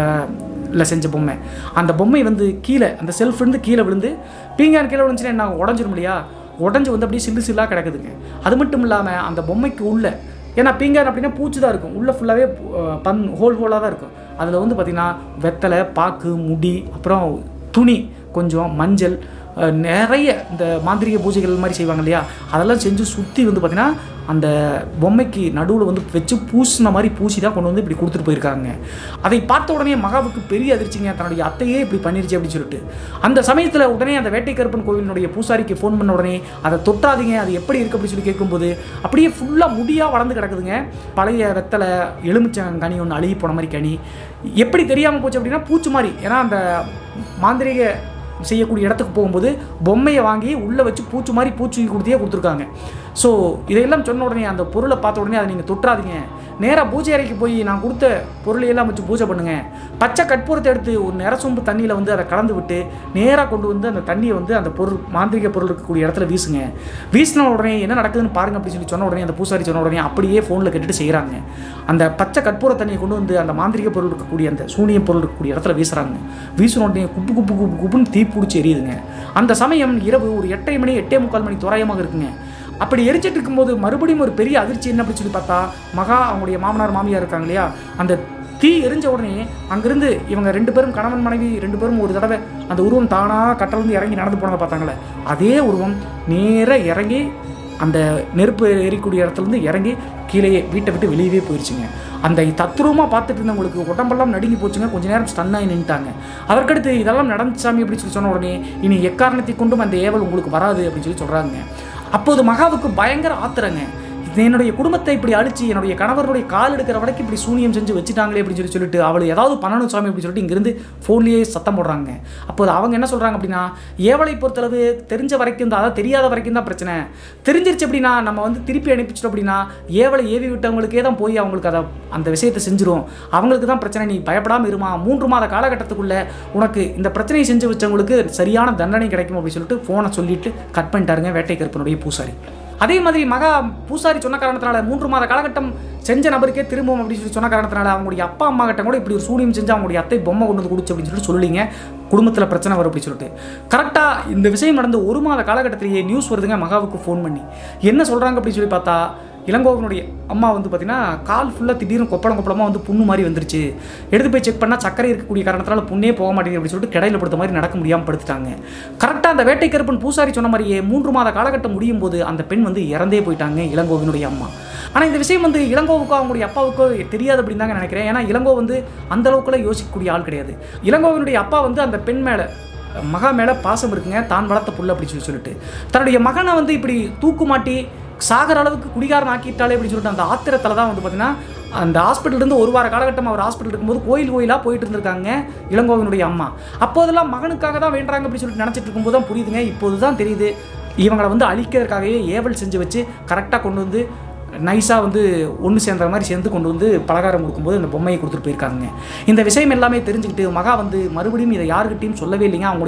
இல்லை செஞ்ச பொம்மை அந்த பொம்மை வந்து கீழே அந்த செல்ஃப் இருந்து கீழே விழுந்து பீங்கான் கீழே விழுந்துச்சுன்னா என்ன உடஞ்சிரும் இல்லையா உடஞ்சி வந்து அப்படியே சில்லு சில்லாக கிடக்குதுங்க அது மட்டும் இல்லாமல் அந்த பொம்மைக்கு உள்ள ஏன்னா பீங்கான் அப்படின்னா பூச்சி தான் இருக்கும் உள்ளே ஃபுல்லாகவே பன் ஹோல் ஹோலாக தான் இருக்கும் அதில் வந்து பார்த்திங்கன்னா வெத்தலை பாக்கு முடி அப்புறம் துணி கொஞ்சம் மஞ்சள் அஹ், நிறைய இந்த மாந்திரிக பூஜைகள் மாதிரி செய்வாங்க இல்லையா அதெல்லாம் செஞ்சு சுற்றி வந்து பார்த்திங்கன்னா அந்த பொம்மைக்கு நடுவில் வந்து வச்சு பூசின மாதிரி பூசி தான் கொண்டு வந்து இப்படி கொடுத்துட்டு போயிருக்காங்க அதை பார்த்த உடனே மகாவுக்கு பெரிய அதிர்ச்சிங்க தன்னுடைய அத்தையே இப்படி பண்ணிருச்சு அப்படின்னு சொல்லிட்டு அந்த சமயத்தில் உடனே அந்த வேட்டைக்கருப்பன் கோவிலினுடைய பூசாரிக்கு ஃபோன் பண்ண உடனே அதை தொட்டாதீங்க அது எப்படி இருக்குது அப்படின்னு சொல்லி கேட்கும்போது அப்படியே ஃபுல்லாக முடியாக வளர்ந்து கிடக்குதுங்க பழைய வெத்தலை எலுமிச்சம் கனி ஒன்று அழுகி போன மாதிரி கனி எப்படி தெரியாமல் போச்சு அப்படின்னா பூச்சி மாதிரி ஏன்னா அந்த மாந்திரிக செய்யக்கூடிய இடத்துக்கு போகும்போது பொம்மையை வாங்கி உள்ளே வச்சு பூச்சி மாதிரி பூச்சி கொடுத்தே கொடுத்துருக்காங்க ஸோ இதையெல்லாம் சொன்ன உடனே அந்த பொருளை பார்த்த உடனே அதை நீங்கள் தொட்டுறாதீங்க நேராக பூஜை அறைக்கு போய் நான் கொடுத்த பொருளையெல்லாம் வச்சு பூஜை பண்ணுங்க பச்சை கற்பூரத்தை எடுத்து ஒரு நிறசொம்பு தண்ணியில் வந்து அதை கலந்து விட்டு நேராக கொண்டு வந்து அந்த தண்ணியை வந்து அந்த பொருள் மாந்திரிக பொருள் இருக்கக்கூடிய இடத்துல வீசுங்க வீசின உடனே என்ன நடக்குதுன்னு பாருங்க அப்படின்னு சொல்லி சொன்ன உடனே அந்த பூசாரி சொன்ன உடனே அப்படியே ஃபோனில் கேட்டுட்டு செய்கிறாங்க அந்த பச்சை கற்பூர தண்ணியை கொண்டு வந்து அந்த மாந்திரிக பொருள் இருக்கக்கூடிய அந்த சூனிய பொருள் இருக்கக்கூடிய இடத்துல வீசுறாங்க வீசின உடனே குப்பு குப்பு குப்பு குப்புன்னு தீ பிடிச்சி எரியுதுங்க அந்த சமயம் இரவு ஒரு எட்டரை மணி எட்டே முக்கால் மணி தோராயமாக இருக்குங்க அப்படி எரிச்சிட்டு இருக்கும்போது மறுபடியும் ஒரு பெரிய அதிர்ச்சி என்ன அப்படின்னு சொல்லி பார்த்தா மகா அவங்களுடைய மாமனார் மாமியார் இருக்காங்க இல்லையா அந்த தீ எரிஞ்ச உடனே அங்கிருந்து இவங்க ரெண்டு பேரும் கணவன் மனைவி ரெண்டு பேரும் ஒரு தடவை அந்த உருவம் தானாக கட்டலேருந்து இறங்கி நடந்து போனதை பார்த்தாங்களே அதே உருவம் நேராக இறங்கி அந்த நெருப்பு எரிக்கூடிய இடத்துலேருந்து இறங்கி கீழே வீட்டை விட்டு வெளியவே போயிடுச்சுங்க அந்த தத்ரூபமாக பார்த்துட்டு இருந்தவங்களுக்கு உடம்பெல்லாம் நடுங்கி போச்சுங்க கொஞ்ச நேரம் ஸ்டன் ஆகி நின்ட்டாங்க அதற்கடுத்து இதெல்லாம் நடந்துச்சாமி அப்படின்னு சொல்லி சொன்ன உடனே இனி எக்காரணத்தை கொண்டும் அந்த ஏவல் உங்களுக்கு வராது அப்படின்னு சொல்லி சொல்கிறாங்க அப்போது மகாவுக்கு பயங்கர ஆத்திரங்க இது என்னுடைய குடும்பத்தை இப்படி அழிச்சு என்னுடைய கணவருடைய கால் எடுக்கிற வரைக்கும் இப்படி சூனியம் செஞ்சு வச்சுட்டாங்களே அப்படின்னு சொல்லி சொல்லிட்டு அவள் ஏதாவது பண்ணணும் சாமி அப்படின்னு சொல்லிட்டு இங்கிருந்து ஃபோன்லேயே சத்தம் போடுறாங்க அப்போது அவங்க என்ன சொல்கிறாங்க அப்படின்னா ஏவலை பொறுத்தளவு தெரிஞ்ச வரைக்கும் தான் அதாவது தெரியாத வரைக்கும் தான் பிரச்சனை தெரிஞ்சிருச்சு அப்படின்னா நம்ம வந்து திருப்பி அனுப்பிச்சிட்டோம் அப்படின்னா ஏவலை ஏவி விட்டவங்களுக்கே தான் போய் அவங்களுக்கு அதை அந்த விஷயத்தை செஞ்சிரும் அவங்களுக்கு தான் பிரச்சனை நீ பயப்படாமல் இருமா மூன்று மாத காலகட்டத்துக்குள்ள உனக்கு இந்த பிரச்சனையை செஞ்சு வச்சவங்களுக்கு சரியான தண்டனை கிடைக்கும் அப்படின்னு சொல்லிட்டு ஃபோனை சொல்லிட்டு கட் பண்ணிட்டாருங்க வேட்டை கருப்பனுடைய பூசாரி அதே மாதிரி மகா பூசாரி சொன்ன காரணத்தினால மூன்று மாத காலகட்டம் செஞ்ச நபருக்கே திரும்பவும் அப்படின்னு சொல்லி சொன்ன காரணத்தினால அவங்களுடைய அப்பா அம்மா கிட்ட கூட இப்படி ஒரு சூனியம் செஞ்சு அவங்களுடைய அத்தை பொம்மை கொண்டு வந்து கொடுச்சு அப்படின்னு சொல்லிட்டு சொல்லிங்க குடும்பத்தில் பிரச்சனை வரும் அப்படின்னு சொல்லிட்டு கரெக்டாக இந்த விஷயம் நடந்து ஒரு மாத காலகட்டத்திலேயே நியூஸ் வருதுங்க மகாவுக்கு ஃபோன் பண்ணி என்ன சொல்கிறாங்க அப்படின்னு சொல்லி பார்த்தா இளங்கோவனுடைய அம்மா வந்து பார்த்தீங்கன்னா கால் ஃபுல்லாக திடீர்னு கொப்பளம் கொப்பளமாக வந்து புண்ணு மாதிரி வந்துருச்சு எடுத்து போய் செக் பண்ணால் சக்கரை இருக்கக்கூடிய காரணத்தினால புண்ணே போக மாட்டேங்குது அப்படின்னு சொல்லிட்டு கடையில் படுத்த மாதிரி நடக்க முடியாமல் படுத்துட்டாங்க கரெக்டாக அந்த வேட்டை கருப்பன் பூசாரி சொன்ன மாதிரியே மூன்று மாத காலகட்டம் முடியும் போது அந்த பெண் வந்து இறந்தே போயிட்டாங்க இளங்கோவினுடைய அம்மா ஆனால் இந்த விஷயம் வந்து இளங்கோவுக்கோ அவங்களுடைய அப்பாவுக்கோ தெரியாது அப்படின்னு தாங்க நினைக்கிறேன் ஏன்னா இளங்கோ வந்து அந்த அளவுக்குலாம் யோசிக்கக்கூடிய ஆள் கிடையாது இளங்கோவினுடைய அப்பா வந்து அந்த பெண் மேலே மகா மேலே பாசம் இருக்குங்க தான் வளர்த்த புள்ள அப்படின்னு சொல்லி சொல்லிட்டு தன்னுடைய மகனை வந்து இப்படி தூக்கு மாட்டி சாகிற அளவுக்கு குடிகாரன் ஆக்கிட்டாலே அப்படின்னு சொல்லிட்டு அந்த ஆத்திரத்தில் தான் வந்து பார்த்தீங்கன்னா அந்த ஹாஸ்பிட்டல் இருந்து ஒரு வார காலகட்டம் அவர் ஹாஸ்பிட்டல் இருக்கும்போது கோயில் கோயிலாக போயிட்டு இருந்திருக்காங்க இளங்கோவினுடைய அம்மா அப்போதெல்லாம் மகனுக்காக தான் வேண்டுறாங்க அப்படின்னு சொல்லிட்டு நினச்சிட்டு இருக்கும்போது தான் புரியுதுங்க இப்போது தான் தெரியுது இவங்களை வந்து அழிக்கிறதுக்காகவே ஏவல் செஞ்சு வச்சு கரெக்டாக கொண்டு வந்து நைஸாக வந்து ஒன்று சேர்ந்த மாதிரி சேர்ந்து கொண்டு வந்து பலகாரம் கொடுக்கும்போது அந்த பொம்மையை கொடுத்துட்டு போயிருக்காங்க இந்த விஷயம் எல்லாமே தெரிஞ்சுக்கிட்டு மகா வந்து மறுபடியும் இதை யாருக்கிட்டையும் சொல்லவே இல்லைங்க அவங்களுடைய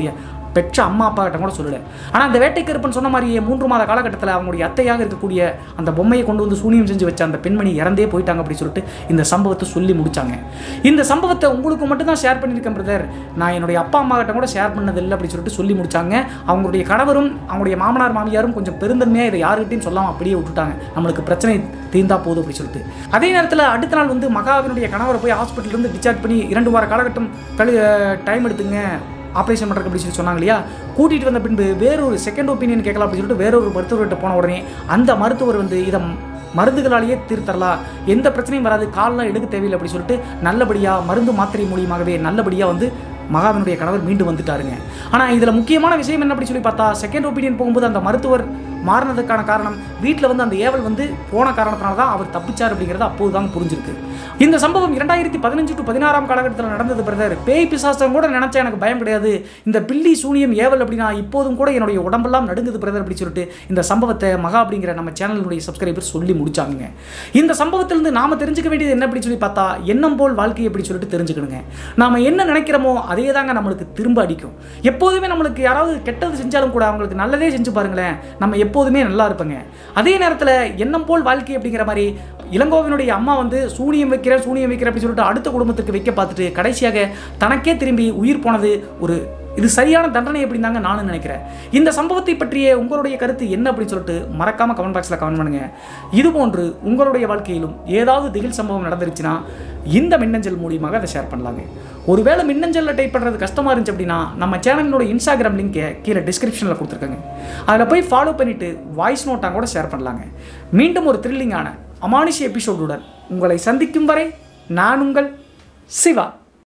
பெற்ற அம்மா அப்பா கிட்ட கூட சொல்லல ஆனால் அந்த வேட்டைக்கருப்பன் சொன்ன மாதிரியே மூன்று மாத காலகட்டத்தில் அவங்களுடைய அத்தையாக இருக்கக்கூடிய அந்த பொம்மையை கொண்டு வந்து சூனியம் செஞ்சு வச்ச அந்த பெண்மணி இறந்தே போயிட்டாங்க அப்படின்னு சொல்லிட்டு இந்த சம்பவத்தை சொல்லி முடிச்சாங்க இந்த சம்பவத்தை உங்களுக்கு மட்டும் தான் ஷேர் பண்ணியிருக்கேன் பிரதர் நான் என்னுடைய அப்பா அம்மா கிட்ட கூட ஷேர் பண்ணதில்லை அப்படின்னு சொல்லிட்டு சொல்லி முடிச்சாங்க அவங்களுடைய கணவரும் அவங்களுடைய மாமனார் மாமியாரும் கொஞ்சம் பெருந்தன்மையாக இதை யாருக்கிட்டையும் சொல்லாமல் அப்படியே விட்டுட்டாங்க நம்மளுக்கு பிரச்சனை தீர்ந்தா போதும் அப்படின்னு சொல்லிட்டு அதே நேரத்தில் அடுத்த நாள் வந்து மகாவினுடைய கணவரை போய் ஹாஸ்பிட்டல் இருந்து டிஸ்சார்ஜ் பண்ணி இரண்டு வார காலகட்டம் கழி டைம் எடுத்துங்க ஆப்ரேஷன் பண்ணுறதுக்கு அப்படின்னு சொல்லி சொன்னாங்க இல்லையா கூட்டிகிட்டு வந்த பின்பு வேறொரு செகண்ட் ஒப்பீனியன் கேட்கலாம் அப்படின்னு சொல்லிட்டு வேறொரு மருத்துவர்கிட்ட போன உடனே அந்த மருத்துவர் வந்து இதை மருந்துகளாலேயே தீர்த்தரலாம் எந்த பிரச்சனையும் வராது கால்லாம் எடுக்க தேவையில்லை அப்படின்னு சொல்லிட்டு நல்லபடியாக மருந்து மாத்திரை மூலியமாகவே நல்லபடியாக வந்து மகாவினுடைய கணவர் மீண்டும் வந்துட்டாருங்க ஆனால் இதில் முக்கியமான விஷயம் என்ன அப்படி சொல்லி பார்த்தா செகண்ட் ஒப்பீனியன் போகும்போது அந்த மருத்துவர் மாறினதுக்கான காரணம் வீட்டில் வந்து அந்த ஏவல் வந்து போன காரணத்தினால தான் அவர் தப்பிச்சார் அப்படிங்கிறது அப்போது தான் புரிஞ்சிருக்கு இந்த சம்பவம் இரண்டாயிரத்தி பதினஞ்சு டு பதினாறாம் காலகட்டத்தில் நடந்தது பிரதர் பேய் பிசாசம் கூட நினச்சா எனக்கு பயம் கிடையாது இந்த பில்லி சூனியம் ஏவல் அப்படின்னா இப்போதும் கூட என்னுடைய உடம்பெல்லாம் நடுங்குது பிரதர் அப்படி சொல்லிட்டு இந்த சம்பவத்தை மகா அப்படிங்கிற நம்ம சேனலுடைய சப்ஸ்கிரைபர் சொல்லி முடிச்சாங்க இந்த சம்பவத்திலிருந்து நாம தெரிஞ்சுக்க வேண்டியது என்ன அப்படி சொல்லி பார்த்தா எண்ணம் போல் வாழ்க்கை அப்படி சொல்லிட்டு தெரிஞ்சுக்கணுங்க நாம என்ன நினைக்கிறோமோ அதே தாங்க நம்மளுக்கு திரும்ப அடிக்கும் எப்போதுமே நம்மளுக்கு யாராவது கெட்டது செஞ்சாலும் கூட அவங்களுக்கு நல்லதே செஞ்சு பாருங்களேன் நம்ம எப்போதுமே நல்லா இருப்பங்க அதே நேரத்தில் எண்ணம் போல் வாழ்க்கை அப்படிங்கிற மாதிரி இளங்கோவனுடைய அம்மா வந்து சூனியம் வைக்கிற சூனியம் வைக்கிற அப்படி சொல்லிட்டு அடுத்த குடும்பத்துக்கு வைக்க பார்த்துட்டு கடைசியாக தனக்கே திரும்பி உயிர் போனது ஒரு இது சரியான தண்டனை அப்படின்னு தாங்க நானும் நினைக்கிறேன் இந்த சம்பவத்தை பற்றிய உங்களுடைய கருத்து என்ன அப்படின்னு சொல்லிட்டு மறக்காம கமெண்ட் பாக்ஸில் கமெண்ட் பண்ணுங்க இது போன்று உங்களுடைய வாழ்க்கையிலும் ஏதாவது திகில் சம்பவம் நடந்துருச்சுன்னா இந்த மின்னஞ்சல் மூலியமாக அதை ஷேர் பண்ணலாங்க ஒருவேளை மின்னஞ்சலில் டைப் பண்ணுறது கஷ்டமாக இருந்துச்சு அப்படின்னா நம்ம சேனலோட இன்ஸ்டாகிராம் லிங்கை கீழே டிஸ்கிரிப்ஷனில் கொடுத்துருக்காங்க அதில் போய் ஃபாலோ பண்ணிவிட்டு வாய்ஸ் நோட்டாக கூட ஷேர் பண்ணலாங்க மீண்டும் ஒரு த்ரில்லிங்கான அமானுஷ எபிசோடுடன் உங்களை சந்திக்கும் வரை நான் உங்கள் சிவா